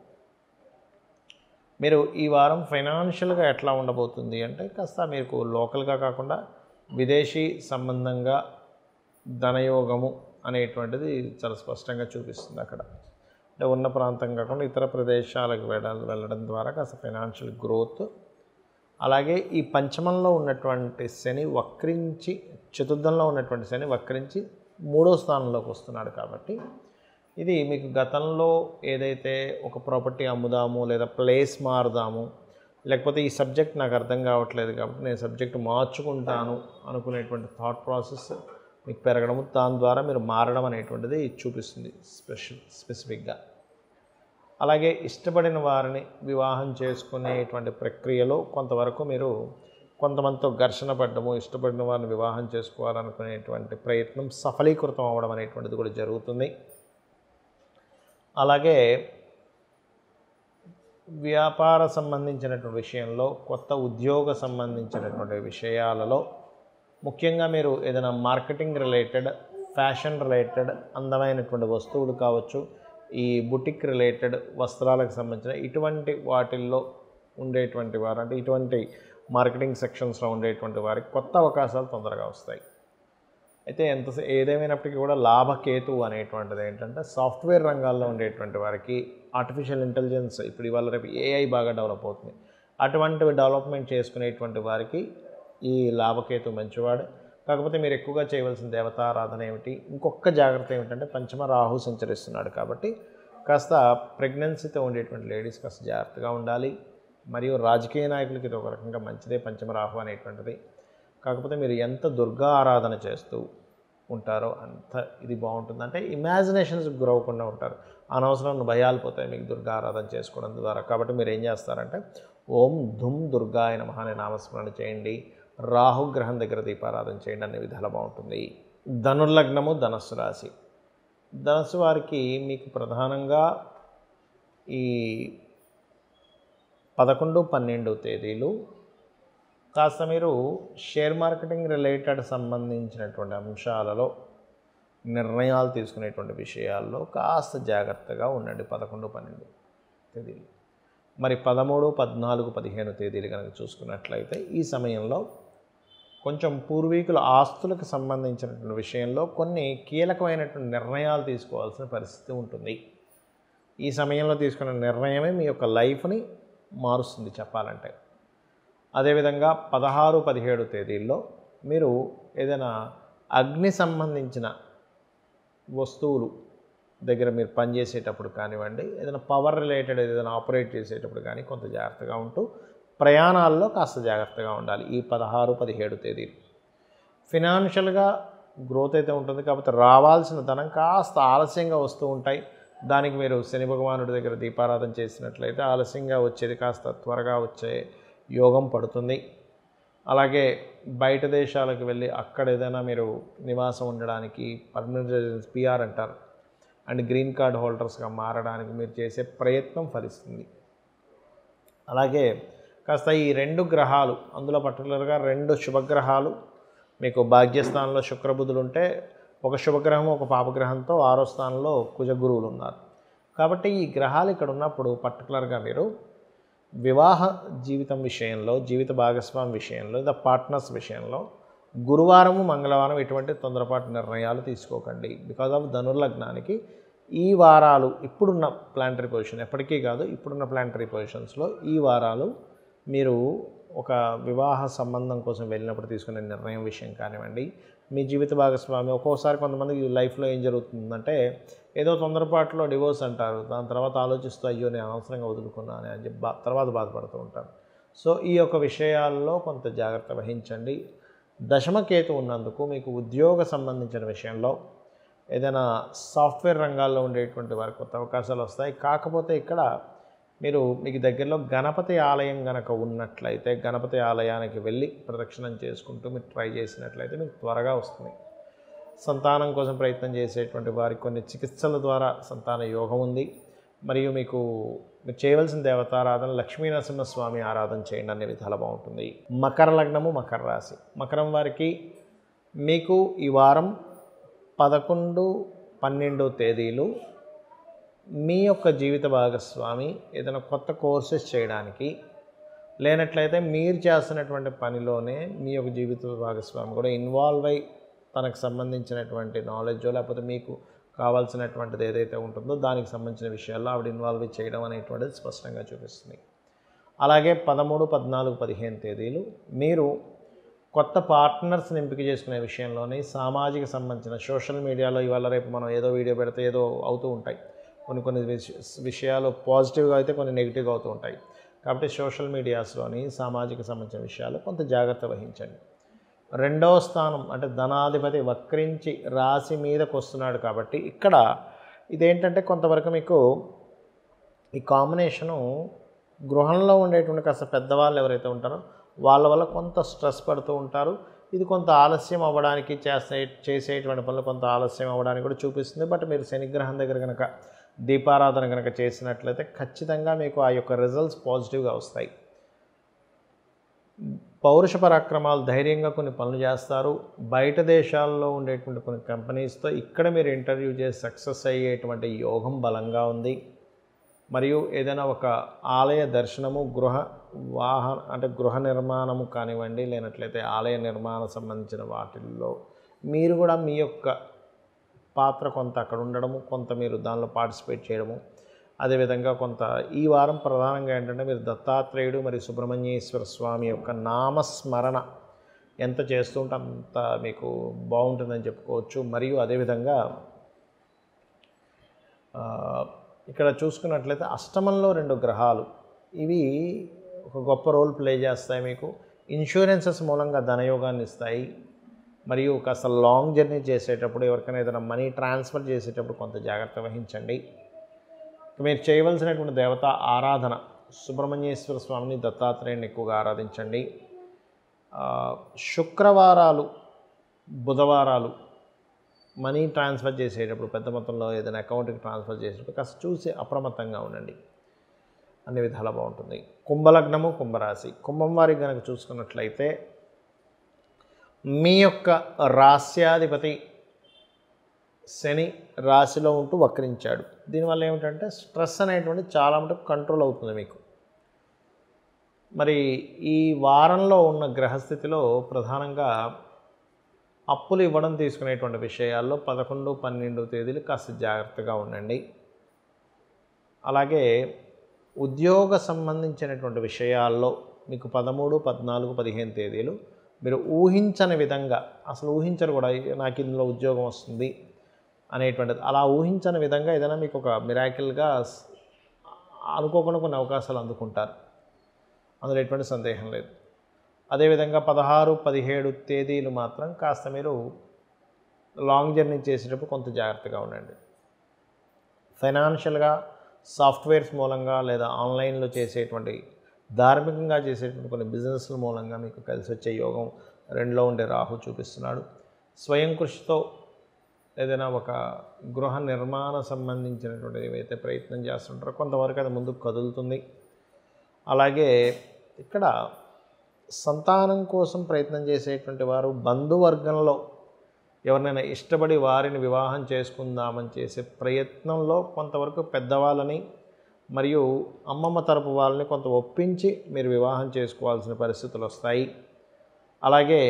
మీరు ఈ వారం ఫైనాన్షియల్గా ఎట్లా ఉండబోతుంది అంటే కాస్త మీకు లోకల్గా కాకుండా విదేశీ సంబంధంగా ధనయోగము అనేటువంటిది చాలా స్పష్టంగా చూపిస్తుంది అక్కడ అంటే ఉన్న ప్రాంతం కాకుండా ఇతర ప్రదేశాలకు వెళ్ళ వెళ్ళడం ద్వారా కాస్త ఫైనాన్షియల్ గ్రోత్ అలాగే ఈ పంచమంలో ఉన్నటువంటి శని వక్రించి చతుర్థంలో ఉన్నటువంటి శని వక్రించి మూడో స్థానంలోకి వస్తున్నాడు కాబట్టి ఇది మీకు గతంలో ఏదైతే ఒక ప్రాపర్టీ అమ్ముదాము లేదా ప్లేస్ మారుదాము లేకపోతే ఈ సబ్జెక్ట్ నాకు అర్థం కావట్లేదు కాబట్టి నేను సబ్జెక్ట్ మార్చుకుంటాను అనుకునేటువంటి థాట్ ప్రాసెస్ మీకు పెరగడము దాని ద్వారా మీరు మారడం అనేటువంటిది చూపిస్తుంది స్పెషల్ స్పెసిఫిక్గా అలాగే ఇష్టపడిన వారిని వివాహం చేసుకునేటువంటి ప్రక్రియలో కొంతవరకు మీరు కొంతమందితో ఘర్షణ పడ్డము ఇష్టపడిన వారిని వివాహం చేసుకోవాలనుకునేటువంటి ప్రయత్నం సఫలీకృతం అవ్వడం అనేటువంటిది కూడా జరుగుతుంది అలాగే వ్యాపార సంబంధించినటువంటి విషయంలో కొత్త ఉద్యోగ సంబంధించినటువంటి విషయాలలో ముఖ్యంగా మీరు ఏదైనా మార్కెటింగ్ రిలేటెడ్ ఫ్యాషన్ రిలేటెడ్ అందమైనటువంటి వస్తువులు కావచ్చు ఈ బుటిక్ రిలేటెడ్ వస్త్రాలకు సంబంధించిన ఇటువంటి వాటిల్లో ఉండేటువంటి వారు అంటే ఇటువంటి మార్కెటింగ్ సెక్షన్స్లో ఉండేటువంటి వారికి కొత్త అవకాశాలు తొందరగా వస్తాయి అయితే ఎంత ఏదేమైనప్పటికీ కూడా లాభకేతు అనేటువంటిది ఏంటంటే సాఫ్ట్వేర్ రంగాల్లో ఉండేటువంటి వారికి ఆర్టిఫిషియల్ ఇంటెలిజెన్స్ ఇప్పుడు ఇవాళ రేపు ఏఐ బాగా డెవలప్ అవుతుంది అటువంటివి డెవలప్మెంట్ చేసుకునేటువంటి వారికి ఈ లాభకేతు మంచివాడు కాకపోతే మీరు ఎక్కువగా చేయవలసిన దేవతారాధన ఏమిటి ఇంకొక జాగ్రత్త ఏమిటంటే పంచమ రాహు సంచరిస్తున్నాడు కాబట్టి కాస్త ప్రెగ్నెన్సీతో ఉండేటువంటి లేడీస్ కాస్త జాగ్రత్తగా ఉండాలి మరియు రాజకీయ నాయకులకి ఇది ఒక రకంగా మంచిదే పంచమ రాహు అనేటువంటిది కాకపోతే మీరు ఎంత దుర్గా ఆరాధన చేస్తూ ఉంటారో అంత ఇది బాగుంటుంది అంటే ఇమాజినేషన్స్ గురవకుండా ఉంటారు అనవసరం భయాలు పోతాయి మీకు దుర్గా ఆరాధన చేసుకోవడం ద్వారా కాబట్టి మీరు ఏం చేస్తారంటే ఓం ధుమ్ దుర్గాయ నమః అనే నామస్మరణ చేయండి రాహుగ్రహం దగ్గర దీపారాధన చేయండి అనే విధాలు బాగుంటుంది ధనుర్లగ్నము ధనస్సు రాశి ధనస్సు వారికి మీకు ప్రధానంగా ఈ పదకొండు పన్నెండు తేదీలు కాస్త మీరు షేర్ మార్కెటింగ్ రిలేటెడ్ సంబంధించినటువంటి అంశాలలో నిర్ణయాలు తీసుకునేటువంటి విషయాల్లో కాస్త జాగ్రత్తగా ఉండండి పదకొండు పన్నెండు తేదీలు మరి పదమూడు పద్నాలుగు పదిహేను తేదీలు కనుక చూసుకున్నట్లయితే ఈ సమయంలో కొంచెం పూర్వీకుల ఆస్తులకు సంబంధించినటువంటి విషయంలో కొన్ని కీలకమైనటువంటి నిర్ణయాలు తీసుకోవాల్సిన పరిస్థితి ఉంటుంది ఈ సమయంలో తీసుకున్న నిర్ణయమే మీ యొక్క లైఫ్ని మారుస్తుంది చెప్పాలంటే అదేవిధంగా పదహారు పదిహేడు తేదీల్లో మీరు ఏదైనా అగ్ని సంబంధించిన వస్తువులు దగ్గర మీరు పనిచేసేటప్పుడు కానివ్వండి ఏదైనా పవర్ రిలేటెడ్ ఏదైనా ఆపరేట్ చేసేటప్పుడు కానీ కొంత జాగ్రత్తగా ఉంటూ ప్రయాణాల్లో కాస్త జాగ్రత్తగా ఉండాలి ఈ పదహారు పదిహేడు తేదీలు ఫినాన్షియల్గా గ్రోత్ అయితే ఉంటుంది కాకపోతే రావాల్సిన ధనం కాస్త ఆలస్యంగా వస్తూ ఉంటాయి దానికి మీరు శని భగవానుడి దగ్గర దీపారాధన చేసినట్లయితే ఆలస్యంగా వచ్చేది కాస్త త్వరగా వచ్చే యోగం పడుతుంది అలాగే బయట దేశాలకు వెళ్ళి అక్కడ ఏదైనా మీరు నివాసం ఉండడానికి పర్మనెంట్ రెసిడెన్స్ పిఆర్ అంటారు అండ్ గ్రీన్ కార్డ్ హోల్డర్స్గా మారడానికి మీరు చేసే ప్రయత్నం ఫలిస్తుంది అలాగే కాస్త ఈ రెండు గ్రహాలు అందులో పర్టికులర్గా రెండు శుభగ్రహాలు మీకు భాగ్యస్థానంలో శుక్రబుధులు ఉంటే ఒక శుభగ్రహం ఒక పాపగ్రహంతో ఆరో స్థానంలో కుజగురువులు ఉన్నారు కాబట్టి ఈ గ్రహాలు ఇక్కడ ఉన్నప్పుడు పర్టికులర్గా మీరు వివాహ జీవితం విషయంలో జీవిత భాగస్వామి విషయంలో లేదా పార్ట్నర్స్ విషయంలో గురువారము మంగళవారం ఎటువంటి తొందరపాటు నిర్ణయాలు తీసుకోకండి బికాజ్ ఆఫ్ ధనుర్లగ్నానికి ఈ వారాలు ఇప్పుడున్న ప్లాంటరీ పొజిషన్ ఎప్పటికీ కాదు ఇప్పుడున్న ప్లాంటరీ పొజిషన్స్లో ఈ వారాలు మీరు ఒక వివాహ సంబంధం కోసం వెళ్ళినప్పుడు తీసుకునే నిర్ణయం విషయం కానివ్వండి మీ జీవిత భాగస్వామి ఒక్కోసారి కొంతమంది లైఫ్లో ఏం జరుగుతుందంటే ఏదో తొందరపాటులో డివోర్స్ అంటారు దాని తర్వాత ఆలోచిస్తూ అయ్యో నేను అనవసరంగా వదులుకున్నాను అని చెప్పి బా తర్వాత బాధపడుతూ ఉంటారు సో ఈ యొక్క విషయాల్లో కొంత జాగ్రత్త వహించండి దశమకేతు ఉన్నందుకు మీకు ఉద్యోగ సంబంధించిన విషయంలో ఏదైనా సాఫ్ట్వేర్ రంగాల్లో ఉండేటువంటి వారికి కొత్త అవకాశాలు వస్తాయి కాకపోతే ఇక్కడ మీరు మీకు దగ్గరలో గణపతి ఆలయం గనక ఉన్నట్లయితే గణపతి ఆలయానికి వెళ్ళి ప్రదక్షిణం చేసుకుంటూ మీరు ట్రై చేసినట్లయితే మీకు త్వరగా వస్తుంది సంతానం కోసం ప్రయత్నం చేసేటువంటి వారికి కొన్ని చికిత్సల ద్వారా సంతాన యోగం ఉంది మరియు మీకు మీరు చేయవలసిన దేవతారాధన లక్ష్మీ నరసింహస్వామి ఆరాధన చేయండి అనే విధాలు బాగుంటుంది మకర లగ్నము మకర రాశి మకరం వారికి మీకు ఈ వారం పదకొండు పన్నెండు తేదీలు మీ యొక్క జీవిత భాగస్వామి ఏదైనా కొత్త కోర్సెస్ చేయడానికి లేనట్లయితే మీరు చేస్తున్నటువంటి పనిలోనే మీ యొక్క జీవిత భాగస్వామి కూడా ఇన్వాల్వ్ అయి తనకు సంబంధించినటువంటి నాలెడ్జ్ లేకపోతే మీకు కావాల్సినటువంటిది ఏదైతే ఉంటుందో దానికి సంబంధించిన విషయాల్లో ఆవిడ ఇన్వాల్వ్ చేయడం అనేటువంటిది స్పష్టంగా చూపిస్తుంది అలాగే పదమూడు పద్నాలుగు పదిహేను తేదీలు మీరు కొత్త పార్ట్నర్స్ని ఎంపిక చేసుకునే విషయంలోని సామాజిక సంబంధించిన సోషల్ మీడియాలో ఇవాళ రేపు మనం ఏదో వీడియో పెడితే ఏదో అవుతూ ఉంటాయి కొన్ని కొన్ని విష- విషయాలు పాజిటివ్గా అయితే కొన్ని నెగిటివ్గా అవుతూ ఉంటాయి కాబట్టి సోషల్ మీడియాస్లోని సామాజిక సంబంధించిన విషయాలు కొంత జాగ్రత్త వహించండి రెండవ స్థానం అంటే ధనాధిపతి వక్రించి రాశి మీదకి వస్తున్నాడు కాబట్టి ఇక్కడ ఇదేంటంటే కొంతవరకు మీకు ఈ కాంబినేషను గృహంలో ఉండేటువంటి కాస్త పెద్దవాళ్ళు ఎవరైతే ఉంటారో వాళ్ళ వల్ల కొంత స్ట్రెస్ పడుతూ ఉంటారు ఇది కొంత ఆలస్యం అవ్వడానికి చేసే చేసేటువంటి పనులు కొంత ఆలస్యం అవ్వడానికి కూడా చూపిస్తుంది బట్ మీరు శనిగ్రహం దగ్గర కనుక దీపారాధన కనుక చేసినట్లయితే ఖచ్చితంగా మీకు ఆ యొక్క రిజల్ట్స్ పాజిటివ్గా వస్తాయి పౌరుష పరాక్రమాలు ధైర్యంగా కొన్ని పనులు చేస్తారు బయట దేశాల్లో ఉండేటువంటి కొన్ని కంపెనీస్తో ఇక్కడ మీరు ఇంటర్వ్యూ చేసి సక్సెస్ అయ్యేటువంటి యోగం బలంగా ఉంది మరియు ఏదైనా ఒక ఆలయ దర్శనము గృహ వాహన అంటే గృహ నిర్మాణము కానివ్వండి లేనట్లయితే ఆలయ నిర్మాణ సంబంధించిన వాటిల్లో మీరు కూడా మీ యొక్క పాత్ర కొంత అక్కడ ఉండడము కొంత మీరు దానిలో పార్టిసిపేట్ చేయడము అదేవిధంగా కొంత ఈ వారం ప్రధానంగా ఏంటంటే మీరు దత్తాత్రేయుడు మరియు సుబ్రహ్మణ్యేశ్వర స్వామి యొక్క నామస్మరణ ఎంత చేస్తుంటే అంత మీకు బాగుంటుందని చెప్పుకోవచ్చు మరియు అదేవిధంగా ఆ, ఇక్కడ చూసుకున్నట్లయితే అష్టమంలో రెండు గ్రహాలు ఇవి ఒక గొప్ప రోల్ ప్లే చేస్తాయి మీకు ఇన్సూరెన్సెస్ మూలంగా ధనయోగాన్ని ఇస్తాయి మరియు కాస్త లాంగ్ జర్నీ చేసేటప్పుడు ఎవరికైనా ఏదైనా మనీ ట్రాన్స్ఫర్ చేసేటప్పుడు కొంత జాగ్రత్త వహించండి మీరు చేయవలసినటువంటి దేవత ఆరాధన సుబ్రహ్మణ్యేశ్వర స్వామిని దత్తాత్రేయుని ఎక్కువగా ఆరాధించండి ఆ, శుక్రవారాలు బుధవారాలు మనీ ట్రాన్స్ఫర్ చేసేటప్పుడు పెద్ద మొత్తంలో ఏదైనా అకౌంట్కి ట్రాన్స్ఫర్ చేసేటప్పుడు కాస్త చూసి అప్రమత్తంగా ఉండండి అన్ని విధాల బాగుంటుంది కుంభలగ్నము కుంభరాశి కుంభం వారికి కనుక చూసుకున్నట్లయితే మీ యొక్క రాస్యాధిపతి శని రాశిలో ఉంటూ వక్రించాడు దీనివల్ల ఏమిటంటే స్ట్రెస్ అనేటువంటి చాలా మటుకు కంట్రోల్ అవుతుంది మీకు మరి ఈ వారంలో ఉన్న గ్రహస్థితిలో ప్రధానంగా అప్పులు ఇవ్వడం తీసుకునేటువంటి విషయాల్లో పదకొండు పన్నెండు తేదీలు కాస్త జాగ్రత్తగా ఉండండి అలాగే ఉద్యోగ సంబంధించినటువంటి విషయాల్లో మీకు పదమూడు పద్నాలుగు పదిహేను తేదీలు మీరు ఊహించని విధంగా అసలు ఊహించరు కూడా నాకు ఇందులో ఉద్యోగం వస్తుంది అనేటువంటిది అలా ఊహించని విధంగా ఏదైనా మీకు ఒక మిరాకిల్గా అనుకోకుండా కొన్ని అవకాశాలు అందుకుంటారు అందులో ఎటువంటి సందేహం లేదు అదేవిధంగా పదహారు పదిహేడు తేదీలు మాత్రం కాస్త మీరు లాంగ్ జర్నీ చేసేటప్పుడు కొంత జాగ్రత్తగా ఉండండి ఫైనాన్షియల్గా సాఫ్ట్వేర్స్ మూలంగా లేదా ఆన్లైన్లో చేసేటువంటి ధార్మికంగా చేసేటువంటి కొన్ని బిజినెస్ల మూలంగా మీకు కలిసి వచ్చే యోగం రెండులో ఉండే రాహు చూపిస్తున్నాడు స్వయం కృషితో ఏదైనా ఒక గృహ నిర్మాణ సంబంధించినటువంటి ఏవైతే ప్రయత్నం చేస్తుంటారో కొంతవరకు అది ముందుకు కదులుతుంది అలాగే ఇక్కడ సంతానం కోసం ప్రయత్నం చేసేటువంటి వారు బంధువర్గంలో ఎవరినైనా ఇష్టపడి వారిని వివాహం చేసుకుందామని చేసే ప్రయత్నంలో కొంతవరకు పెద్దవాళ్ళని మరియు అమ్మమ్మ తరపు వాళ్ళని కొంత ఒప్పించి మీరు వివాహం చేసుకోవాల్సిన పరిస్థితులు వస్తాయి అలాగే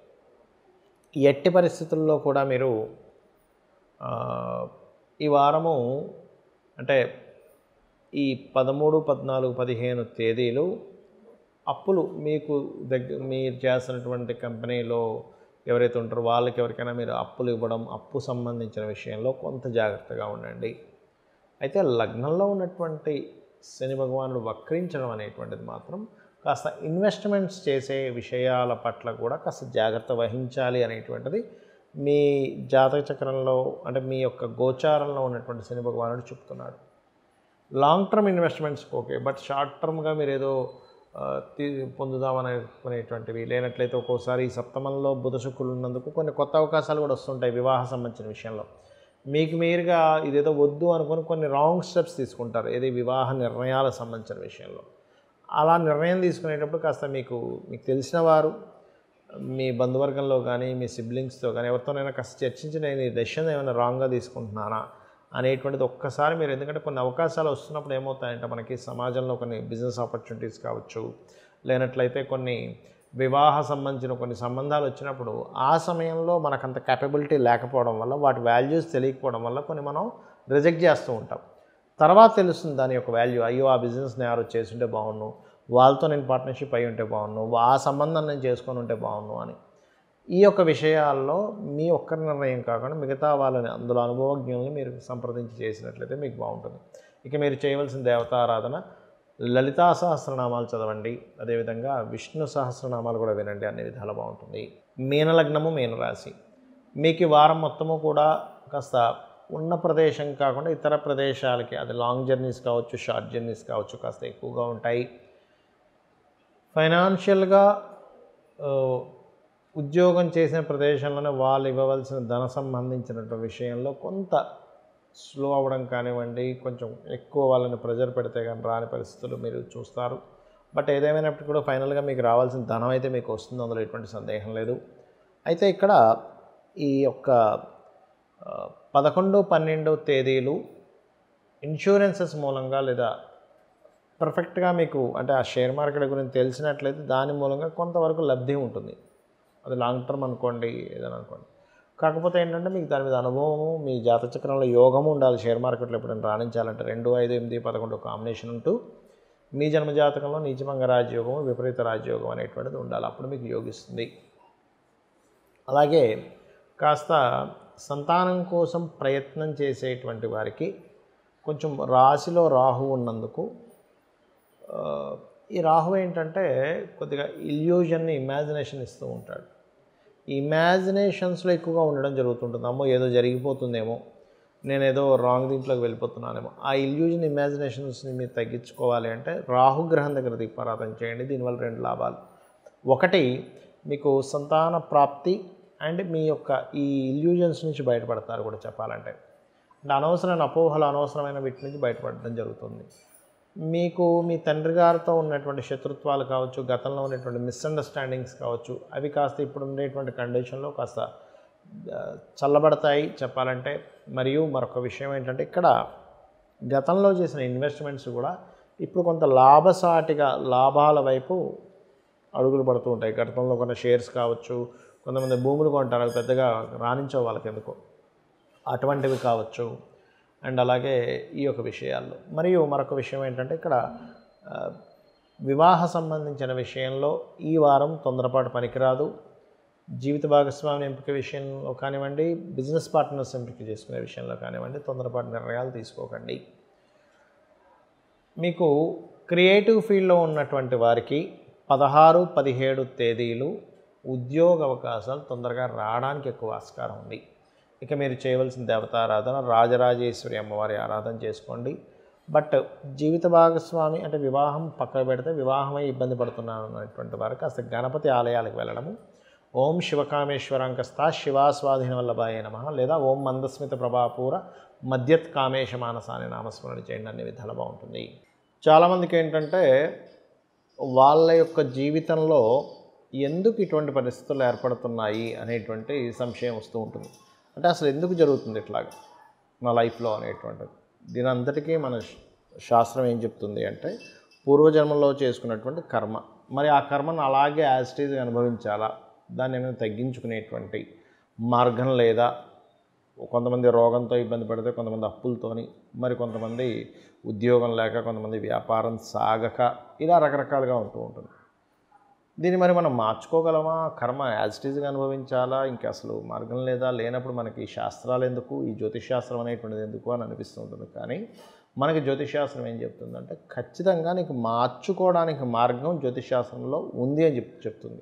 ఎట్టి పరిస్థితుల్లో కూడా మీరు ఆ, ఈ వారము అంటే ఈ పదమూడు పద్నాలుగు పదిహేను తేదీలు అప్పులు మీకు దగ్గర మీరు చేస్తున్నటువంటి కంపెనీలో ఎవరైతే ఉంటారో వాళ్ళకి ఎవరికైనా మీరు అప్పులు ఇవ్వడం అప్పు సంబంధించిన విషయంలో కొంత జాగ్రత్తగా ఉండండి అయితే లగ్నంలో ఉన్నటువంటి శని భగవానుడు వక్రించడం అనేటువంటిది మాత్రం కాస్త ఇన్వెస్ట్మెంట్స్ చేసే విషయాల పట్ల కూడా కాస్త జాగ్రత్త వహించాలి అనేటువంటిది మీ జాతక చక్రంలో అంటే మీ యొక్క గోచారంలో ఉన్నటువంటి శని భగవానుడు చెప్తున్నాడు long term investments okay but short టర్మ్గా మీరు ఏదో ఆ, తీ పొందుదామనుకునేటువంటివి లేనట్లయితే ఒక్కోసారి ఈ సప్తమంలో బుధ శుక్రులు ఉన్నందుకు కొన్ని కొత్త అవకాశాలు కూడా వస్తుంటాయి వివాహ సంబంధించిన విషయంలో మీకు మీరుగా ఇదేదో వద్దు అనుకుని కొన్ని రాంగ్ స్టెప్స్ తీసుకుంటారు ఏది వివాహ నిర్ణయాలకు సంబంధించిన విషయంలో అలా నిర్ణయం తీసుకునేటప్పుడు కాస్త మీకు మీకు తెలిసిన వారు మీ బంధువర్గంలో కానీ మీ సిబ్లింగ్స్తో కానీ ఎవరితోనైనా కాస్త చర్చించి నేను ఈ డెసిషన్ ఏమైనా రాంగ్గా తీసుకుంటున్నానా అనేటువంటిది ఒక్కసారి మీరు ఎందుకంటే కొన్ని అవకాశాలు వస్తున్నప్పుడు ఏమవుతాయంటే మనకి సమాజంలో కొన్ని బిజినెస్ ఆపర్చునిటీస్ కావచ్చు లేనట్లయితే కొన్ని వివాహ సంబంధించిన కొన్ని సంబంధాలు వచ్చినప్పుడు ఆ సమయంలో మనకంత కేపబిలిటీ లేకపోవడం వల్ల వాటి వాల్యూస్ తెలియకపోవడం వల్ల కొన్ని మనం రిజెక్ట్ చేస్తూ ఉంటాం తర్వాత తెలుస్తుంది దాని యొక్క వాల్యూ అయ్యో ఆ బిజినెస్ని ఎవరు చేసుంటే బాగున్ను వాళ్ళతో నేను పార్ట్నర్షిప్ అయి ఉంటే బాగున్ను ఆ సంబంధం నేను చేసుకొని ఉంటే బాగున్ను అని ఈ యొక్క విషయాల్లో మీ ఒక్కరి నిర్ణయం కాకుండా మిగతా వాళ్ళని అందులో అనుభవజ్ఞుల్ని మీరు సంప్రదించి చేసినట్లయితే మీకు బాగుంటుంది ఇక మీరు చేయవలసిన దేవతారాధన లలితా సహస్రనామాలు చదవండి అదేవిధంగా విష్ణు సహస్రనామాలు కూడా వినండి అన్ని విధాలు బాగుంటుంది మీనలగ్నము మీనరాశి మీకు ఈ వారం మొత్తము కూడా కాస్త ఉన్న ప్రదేశం కాకుండా ఇతర ప్రదేశాలకి అది లాంగ్ జర్నీస్ కావచ్చు షార్ట్ జర్నీస్ కావచ్చు కాస్త ఎక్కువగా ఉంటాయి ఫైనాన్షియల్గా ఆ, ఉద్యోగం చేసిన ప్రదేశంలోనే వాళ్ళు ఇవ్వవలసిన ధన సంబంధించిన విషయంలో కొంత స్లో అవ్వడం కానివ్వండి కొంచెం ఎక్కువ వాళ్ళని ప్రెజర్ పెడితే కానీ రాని పరిస్థితులు మీరు చూస్తారు బట్ ఏదేమైనప్పటికీ కూడా ఫైనల్గా మీకు రావాల్సిన ధనం అయితే మీకు వస్తుంది అందులో ఎటువంటి సందేహం లేదు అయితే ఇక్కడ ఈ యొక్క ఆ, పదకొండు పన్నెండు తేదీలు ఇన్సూరెన్సెస్ మూలంగా లేదా పర్ఫెక్ట్గా మీకు అంటే ఆ షేర్ మార్కెట్ గురించి తెలిసినట్లయితే దాని మూలంగా కొంతవరకు లబ్ధి ఉంటుంది అది లాంగ్ టర్మ్ అనుకోండి ఏదైనా అనుకోండి కాకపోతే ఏంటంటే మీకు దాని మీద అనుభవము మీ జాతక చక్రంలో యోగము ఉండాలి షేర్ మార్కెట్లో ఎప్పుడైనా రాణించాలంటే రెండు ఐదు ఎనిమిది పదకొండు కాంబినేషన్ ఉంటూ మీ జన్మ జాతకంలో నీచభంగ రాజయోగము విపరీత రాజయోగం అనేటువంటిది ఉండాలి అప్పుడు మీకు యోగిస్తుంది అలాగే కాస్త సంతానం కోసం ప్రయత్నం చేసేటువంటి వారికి కొంచెం రాశిలో రాహు ఉన్నందుకు ఆ, ఈ రాహు ఏంటంటే కొద్దిగా ఇల్యూజన్ని ఇమాజినేషన్ ఇస్తూ ఉంటాడు ఈ ఇమాజినేషన్స్లో ఎక్కువగా ఉండడం జరుగుతుంటుంది అమ్మో ఏదో జరిగిపోతుందేమో నేను ఏదో రాంగ్ దీంట్లోకి వెళ్ళిపోతున్నానేమో ఆ ఇల్యూజన్ ఇమాజినేషన్స్ని మీరు తగ్గించుకోవాలి అంటే రాహుగ్రహం దగ్గర దీపారాధన చేయండి దీనివల్ల రెండు లాభాలు ఒకటి మీకు సంతాన ప్రాప్తి అండ్ మీ యొక్క ఈ ఇల్యూజన్స్ నుంచి బయటపడతారు కూడా చెప్పాలంటే అంటే అనవసరమైన అపోహలు అనవసరమైన వీటి నుంచి బయటపడడం జరుగుతుంది మీకు మీ తండ్రి గారితో ఉన్నటువంటి శత్రుత్వాలు కావచ్చు గతంలో ఉన్నటువంటి మిస్అండర్స్టాండింగ్స్ కావచ్చు అవి కాస్త ఇప్పుడు ఉండేటువంటి కండిషన్లో కాస్త ఆ, చల్లబడతాయి చెప్పాలంటే మరియు మరొక విషయం ఏంటంటే ఇక్కడ గతంలో చేసిన ఇన్వెస్ట్మెంట్స్ కూడా ఇప్పుడు కొంత లాభసాటిగా లాభాల వైపు అడుగులు పడుతూ ఉంటాయి గతంలో కొన్ని షేర్స్ కావచ్చు కొంతమంది భూములు కొంటారు అవి పెద్దగా రాణించవు వాళ్ళకి ఎందుకో అటువంటివి కావచ్చు అండ్ అలాగే ఈ యొక్క విషయాల్లో మరియు మరొక విషయం ఏంటంటే ఇక్కడ ఆ, వివాహ సంబంధించిన విషయంలో ఈ వారం తొందరపాటు పనికిరాదు జీవిత భాగస్వామి ఎంపిక విషయంలో కానివ్వండి బిజినెస్ పార్ట్నర్స్ ఎంపిక చేసుకునే విషయంలో కానివ్వండి తొందరపాటు నిర్ణయాలు తీసుకోకండి మీకు క్రియేటివ్ ఫీల్డ్లో ఉన్నటువంటి వారికి పదహారు పదిహేడు తేదీలు ఉద్యోగ అవకాశాలు తొందరగా రావడానికి ఎక్కువ ఆస్కారం ఉంది ఇక మీరు చేయవలసిన దేవతారాధన రాజరాజేశ్వరి అమ్మవారి ఆరాధన చేసుకోండి బట్ జీవిత భాగస్వామి అంటే వివాహం పక్కన పెడితే వివాహమై ఇబ్బంది పడుతున్నాను అనేటువంటి వారు కాస్త గణపతి ఆలయాలకు వెళ్ళడము ఓం శివకామేశ్వరాంకస్తా శివాస్వాధీన వల్లభాయ నమ లేదా ఓం మందస్మిత ప్రభాపూర మద్యత్ కామేశ మానస అనే నామస్మరణ చేయండి అన్ని విధాలు బాగుంటుంది చాలామందికి ఏంటంటే వాళ్ళ యొక్క జీవితంలో ఎందుకు ఇటువంటి పరిస్థితులు ఏర్పడుతున్నాయి అనేటువంటి సంశయం వస్తూ ఉంటుంది అంటే అసలు ఎందుకు జరుగుతుంది ఇట్లాగా నా లైఫ్లో అనేటువంటిది దీని అంతటికీ మన శ- శాస్త్రం ఏం చెప్తుంది అంటే పూర్వజన్మలో చేసుకున్నటువంటి కర్మ మరి ఆ కర్మను అలాగే యాజిటీజ్గా అనుభవించాలా దాన్ని ఏమైనా తగ్గించుకునేటువంటి మార్గం లేదా కొంతమంది రోగంతో ఇబ్బంది పడితే కొంతమంది అప్పులతోని మరి కొంతమంది ఉద్యోగం లేక కొంతమంది వ్యాపారం సాగక ఇలా రకరకాలుగా ఉంటూ ఉంటుంది దీన్ని మరి మనం మార్చుకోగలమా కర్మ యాజ్ ఇట్ ఈజ్గా అనుభవించాలా ఇంకా అసలు మార్గం లేదా లేనప్పుడు మనకి ఈ శాస్త్రాలు ఎందుకు ఈ జ్యోతిష్ శాస్త్రం అనేటువంటిది ఎందుకు అని అనిపిస్తూ ఉంటుంది కానీ మనకి జ్యోతిష్ శాస్త్రం ఏం చెప్తుందంటే ఖచ్చితంగా నీకు మార్చుకోవడానికి మార్గం జ్యోతిష్ శాస్త్రంలో ఉంది అని చెప్ చెప్తుంది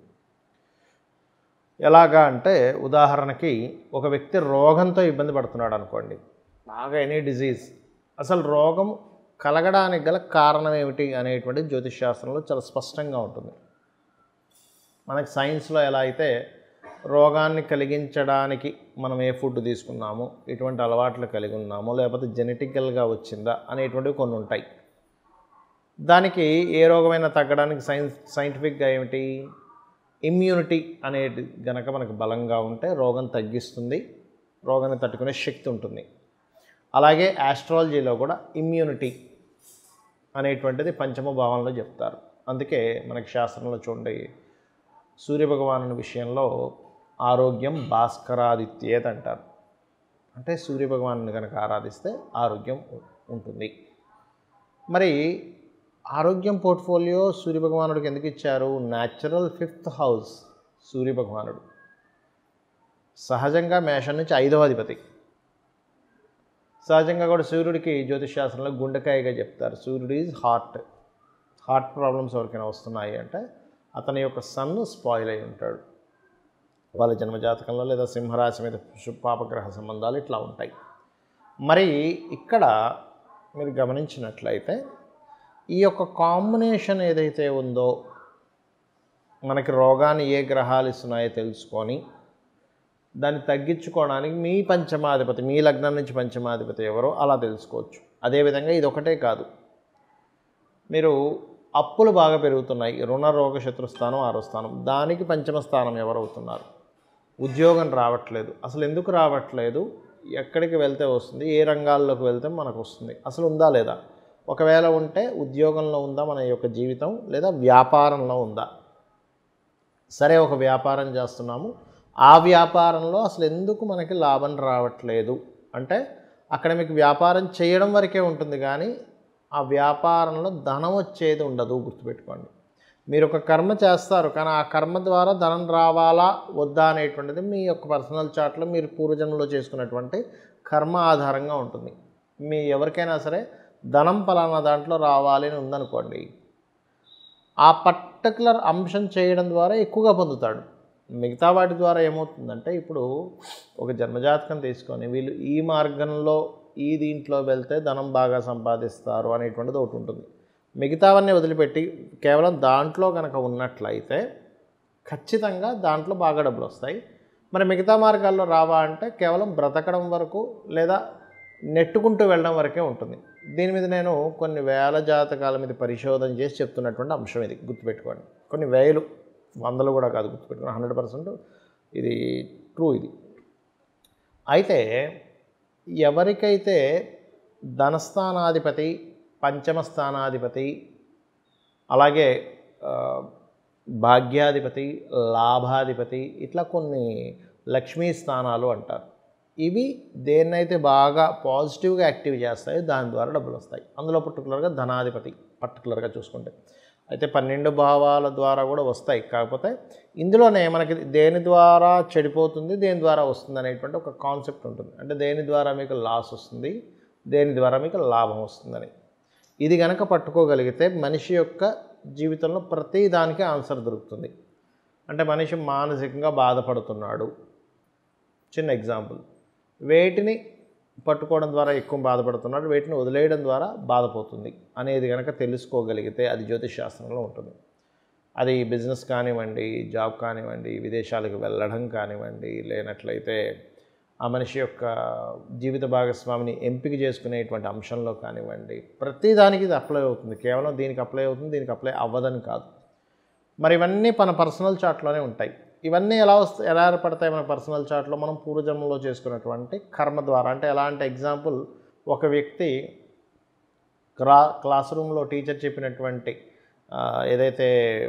ఎలాగా అంటే ఉదాహరణకి ఒక వ్యక్తి రోగంతో ఇబ్బంది పడుతున్నాడు అనుకోండి బాగా ఎనీ డిజీజ్ అసలు రోగం కలగడానికి గల కారణం ఏమిటి అనేటువంటి జ్యోతిష్ శాస్త్రంలో చాలా స్పష్టంగా ఉంటుంది మనకి సైన్స్లో ఎలా అయితే రోగాన్ని కలిగించడానికి మనం ఏ ఫుడ్ తీసుకున్నాము ఎటువంటి అలవాట్లు కలిగి ఉన్నామో లేకపోతే జెనెటికల్గా వచ్చిందా అనేటువంటివి కొన్ని ఉంటాయి దానికి ఏ రోగమైనా తగ్గడానికి సైన్స్ సైంటిఫిక్గా ఏమిటి ఇమ్యూనిటీ అనేది గనక మనకు బలంగా ఉంటే రోగం తగ్గిస్తుంది రోగాన్ని తట్టుకునే శక్తి ఉంటుంది అలాగే ఆస్ట్రాలజీలో కూడా ఇమ్యూనిటీ అనేటువంటిది పంచమ భావంలో చెప్తారు అందుకే మనకి శాస్త్రంలో చూడండి సూర్యభగవాను విషయంలో ఆరోగ్యం భాస్కరాదిత్యేత్ అంటారు అంటే సూర్యభగవాను కనుక ఆరాధిస్తే ఆరోగ్యం ఉ- ఉంటుంది మరి ఆరోగ్యం పోర్ట్ఫోలియో సూర్యభగవానుడికి ఎందుకు ఇచ్చారు న్యాచురల్ ఫిఫ్త్ హౌస్ సూర్యభగవానుడు సహజంగా మేషం నుంచి ఐదవ అధిపతి సహజంగా కూడా సూర్యుడికి జ్యోతిష్ శాస్త్రంలో గుండెకాయగా చెప్తారు సూర్యుడు ఈజ్ హార్ట్ హార్ట్ ప్రాబ్లమ్స్ ఎవరికైనా వస్తున్నాయి అంటే అతని యొక్క సన్ స్పాయిల్ అయి ఉంటాడు వాళ్ళ జన్మజాతకంలో లేదా సింహరాశి మీద శు- పాపగ్రహ సంబంధాలు ఇట్లా ఉంటాయి మరి ఇక్కడ మీరు గమనించినట్లయితే ఈ యొక్క కాంబినేషన్ ఏదైతే ఉందో మనకి రోగాన్ని ఏ గ్రహాలు ఇస్తున్నాయో తెలుసుకొని దాన్ని తగ్గించుకోవడానికి మీ పంచమాధిపతి మీ లగ్నం నుంచి పంచమాధిపతి ఎవరో అలా తెలుసుకోవచ్చు అదేవిధంగా ఇది ఒకటే కాదు మీరు అప్పులు బాగా పెరుగుతున్నాయి రుణ రోగ శత్రుస్థానం ఆరో స్థానం దానికి పంచమ స్థానం ఎవరవుతున్నారు ఉద్యోగం రావట్లేదు అసలు ఎందుకు రావట్లేదు ఎక్కడికి వెళ్తే వస్తుంది ఏ రంగాల్లోకి వెళ్తే మనకు వస్తుంది అసలు ఉందా లేదా ఒకవేళ ఉంటే ఉద్యోగంలో ఉందా మన యొక్క జీవితం లేదా వ్యాపారంలో ఉందా సరే ఒక వ్యాపారం చేస్తున్నాము ఆ వ్యాపారంలో అసలు ఎందుకు మనకి లాభం రావట్లేదు అంటే అక్కడ మీకు వ్యాపారం చేయడం వరకే ఉంటుంది కానీ ఆ వ్యాపారంలో ధనం వచ్చేది ఉండదు గుర్తుపెట్టుకోండి మీరు ఒక కర్మ చేస్తారు కానీ ఆ కర్మ ద్వారా ధనం రావాలా వద్దా అనేటువంటిది మీ యొక్క పర్సనల్ చార్ట్లో మీరు పూర్వజన్మలో చేసుకున్నటువంటి కర్మ ఆధారంగా ఉంటుంది మీ ఎవరికైనా సరే ధనం పలానా దాంట్లో రావాలి అని ఉందనుకోండి ఆ పర్టికులర్ అంశం చేయడం ద్వారా ఎక్కువగా పొందుతాడు మిగతా వాటి ద్వారా ఏమవుతుందంటే ఇప్పుడు ఒక జన్మజాతకం తీసుకొని వీళ్ళు ఈ మార్గంలో ఈ దీంట్లో వెళ్తే ధనం బాగా సంపాదిస్తారు అనేటువంటిది ఒకటి ఉంటుంది మిగతావన్నీ వదిలిపెట్టి కేవలం దాంట్లో కనుక ఉన్నట్లయితే ఖచ్చితంగా దాంట్లో బాగా డబ్బులు వస్తాయి మరి మిగతా మార్గాల్లో రావా అంటే కేవలం బ్రతకడం వరకు లేదా నెట్టుకుంటూ వెళ్ళడం వరకే ఉంటుంది దీని మీద నేను కొన్ని వేల జాతకాల మీద పరిశోధన చేసి చెప్తున్నటువంటి అంశం ఇది గుర్తుపెట్టుకోండి కొన్ని వేలు వందలు కూడా కాదు గుర్తుపెట్టుకోండి హండ్రెడ్ పర్సెంట్ ఇది ట్రూ ఇది అయితే ఎవరికైతే ధనస్థానాధిపతి పంచమ స్థానాధిపతి అలాగే ఆ, భాగ్యాధిపతి లాభాధిపతి ఇట్లా కొన్ని లక్ష్మీ స్థానాలు అంటారు ఇవి దేన్నైతే బాగా పాజిటివ్గా యాక్టివ్ చేస్తాయో దాని ద్వారా డబ్బులు వస్తాయి అందులో పర్టికులర్గా ధనాధిపతి పర్టికులర్గా చూసుకుంటే అయితే పన్నెండు భావాల ద్వారా కూడా వస్తాయి కాకపోతే ఇందులోనే మనకి దేని ద్వారా చెడిపోతుంది దేని ద్వారా వస్తుంది అనేటువంటి ఒక కాన్సెప్ట్ ఉంటుంది అంటే దేని ద్వారా మీకు లాస్ వస్తుంది దేని ద్వారా మీకు లాభం వస్తుందని ఇది కనుక పట్టుకోగలిగితే మనిషి యొక్క జీవితంలో ప్రతి దానికి ఆన్సర్ దొరుకుతుంది అంటే మనిషి మానసికంగా బాధపడుతున్నాడు చిన్న ఎగ్జాంపుల్ వేటిని పట్టుకోవడం ద్వారా ఎక్కువ బాధపడుతున్నాడు వేటిని వదిలేయడం ద్వారా బాధపోతుంది అనేది కనుక తెలుసుకోగలిగితే అది జ్యోతిష్ శాస్త్రంలో ఉంటుంది అది బిజినెస్ కానివ్వండి జాబ్ కానివ్వండి విదేశాలకు వెళ్ళడం కానివ్వండి లేనట్లయితే ఆ మనిషి యొక్క జీవిత భాగస్వామిని ఎంపిక చేసుకునేటువంటి అంశంలో కానివ్వండి ప్రతిదానికి ఇది అప్లై అవుతుంది కేవలం దీనికి అప్లై అవుతుంది దీనికి అప్లై అవ్వదని కాదు మరి ఇవన్నీ మన పర్సనల్ చార్ట్లోనే ఉంటాయి ఇవన్నీ ఎలా వస్తాయి ఎలా ఏర్పడతాయి మన పర్సనల్ చార్ట్లో మనం పూర్వజన్మలో చేసుకున్నటువంటి కర్మ ద్వారా అంటే ఎలా అంటే ఎగ్జాంపుల్ ఒక వ్యక్తి క్లా క్లాస్ రూమ్లో టీచర్ చెప్పినటువంటి ఆ, ఏదైతే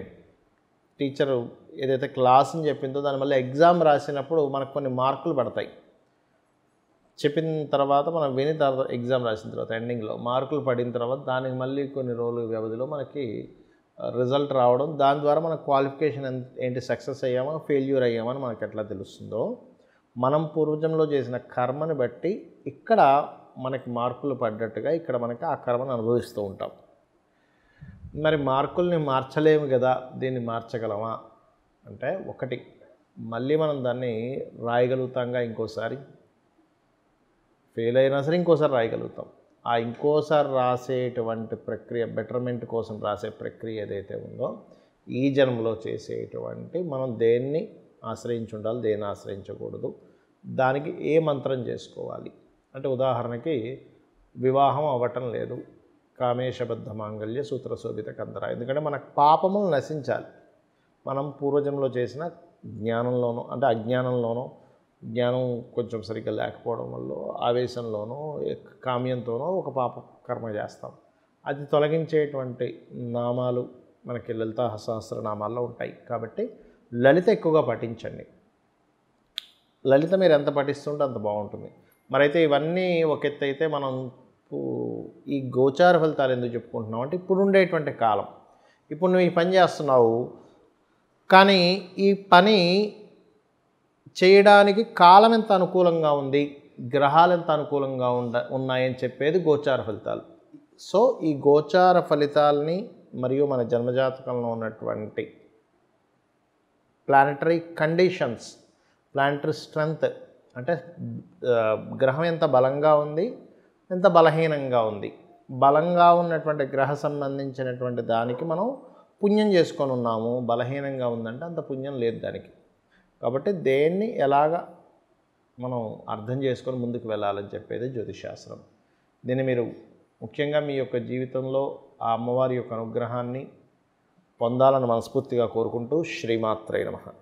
టీచరు ఏదైతే క్లాస్ని చెప్పిందో దాని వల్ల ఎగ్జామ్ రాసినప్పుడు మనకు కొన్ని మార్కులు పడతాయి చెప్పిన తర్వాత మనం విని తర్వాత ఎగ్జామ్ రాసిన తర్వాత ఎండింగ్లో మార్కులు పడిన తర్వాత దానికి మళ్ళీ కొన్ని రోజుల వ్యవధిలో మనకి రిజల్ట్ రావడం దాని ద్వారా మన క్వాలిఫికేషన్ ఎంత ఏంటి సక్సెస్ అయ్యామా ఫెయిల్యూర్ అయ్యామని మనకి ఎట్లా తెలుస్తుందో మనం పూర్వజంలో చేసిన కర్మని బట్టి ఇక్కడ మనకి మార్కులు పడ్డట్టుగా ఇక్కడ మనకి ఆ కర్మను అనుభవిస్తూ ఉంటాం మరి మార్కుల్ని మార్చలేము కదా దీన్ని మార్చగలమా అంటే ఒకటి మళ్ళీ మనం దాన్ని రాయగలుగుతాంగా ఇంకోసారి ఫెయిల్ అయినా సరే ఇంకోసారి రాయగలుగుతాం ఆ ఇంకోసారి రాసేటువంటి ప్రక్రియ బెటర్మెంట్ కోసం రాసే ప్రక్రియ ఏదైతే ఉందో ఈ జన్మలో చేసేటువంటి మనం దేన్ని ఆశ్రయించి ఉండాలి దేన్ని ఆశ్రయించకూడదు దానికి ఏ మంత్రం చేసుకోవాలి అంటే ఉదాహరణకి వివాహం అవ్వటం లేదు కామేశబద్ధ మాంగళ్య సూత్ర శోభిత కందర ఎందుకంటే మన పాపములు నశించాలి మనం పూర్వజంలో చేసిన జ్ఞానంలోనో అంటే అజ్ఞానంలోనో జ్ఞానం కొంచెం సరిగ్గా లేకపోవడం వల్ల ఆవేశంలోనో కామ్యంతోనో ఒక పాప కర్మ చేస్తాం అది తొలగించేటువంటి నామాలు మనకి లలిత సహస్ర నామాల్లో ఉంటాయి కాబట్టి లలిత ఎక్కువగా పఠించండి లలిత మీరు ఎంత పఠిస్తుంటే అంత బాగుంటుంది మరైతే ఇవన్నీ ఒక ఎత్తు అయితే మనం పు- ఈ గోచార ఫలితాలు ఎందుకు చెప్పుకుంటున్నాం అంటే ఇప్పుడు ఉండేటువంటి కాలం ఇప్పుడు నువ్వు ఈ పని చేస్తున్నావు కానీ ఈ పని చేయడానికి కాలం ఎంత అనుకూలంగా ఉంది గ్రహాలు ఎంత అనుకూలంగా ఉండ ఉన్నాయని చెప్పేది గోచార ఫలితాలు సో ఈ గోచార ఫలితాలని మరియు మన జన్మజాతకంలో ఉన్నటువంటి ప్లానటరీ కండిషన్స్ ప్లాంటరీ స్ట్రెంగ్త్ అంటే ఆ, గ్రహం ఎంత బలంగా ఉంది ఎంత బలహీనంగా ఉంది బలంగా ఉన్నటువంటి గ్రహ సంబంధించినటువంటి దానికి మనం పుణ్యం చేసుకొని ఉన్నాము బలహీనంగా ఉందంటే అంత పుణ్యం లేదు దానికి కాబట్టి దేన్ని ఎలాగ మనం అర్థం చేసుకొని ముందుకు వెళ్ళాలని చెప్పేది జ్యోతిశాస్త్రం దీన్ని మీరు ముఖ్యంగా మీ యొక్క జీవితంలో ఆ అమ్మవారి యొక్క అనుగ్రహాన్ని పొందాలని మనస్ఫూర్తిగా కోరుకుంటూ శ్రీమాత్రే నమః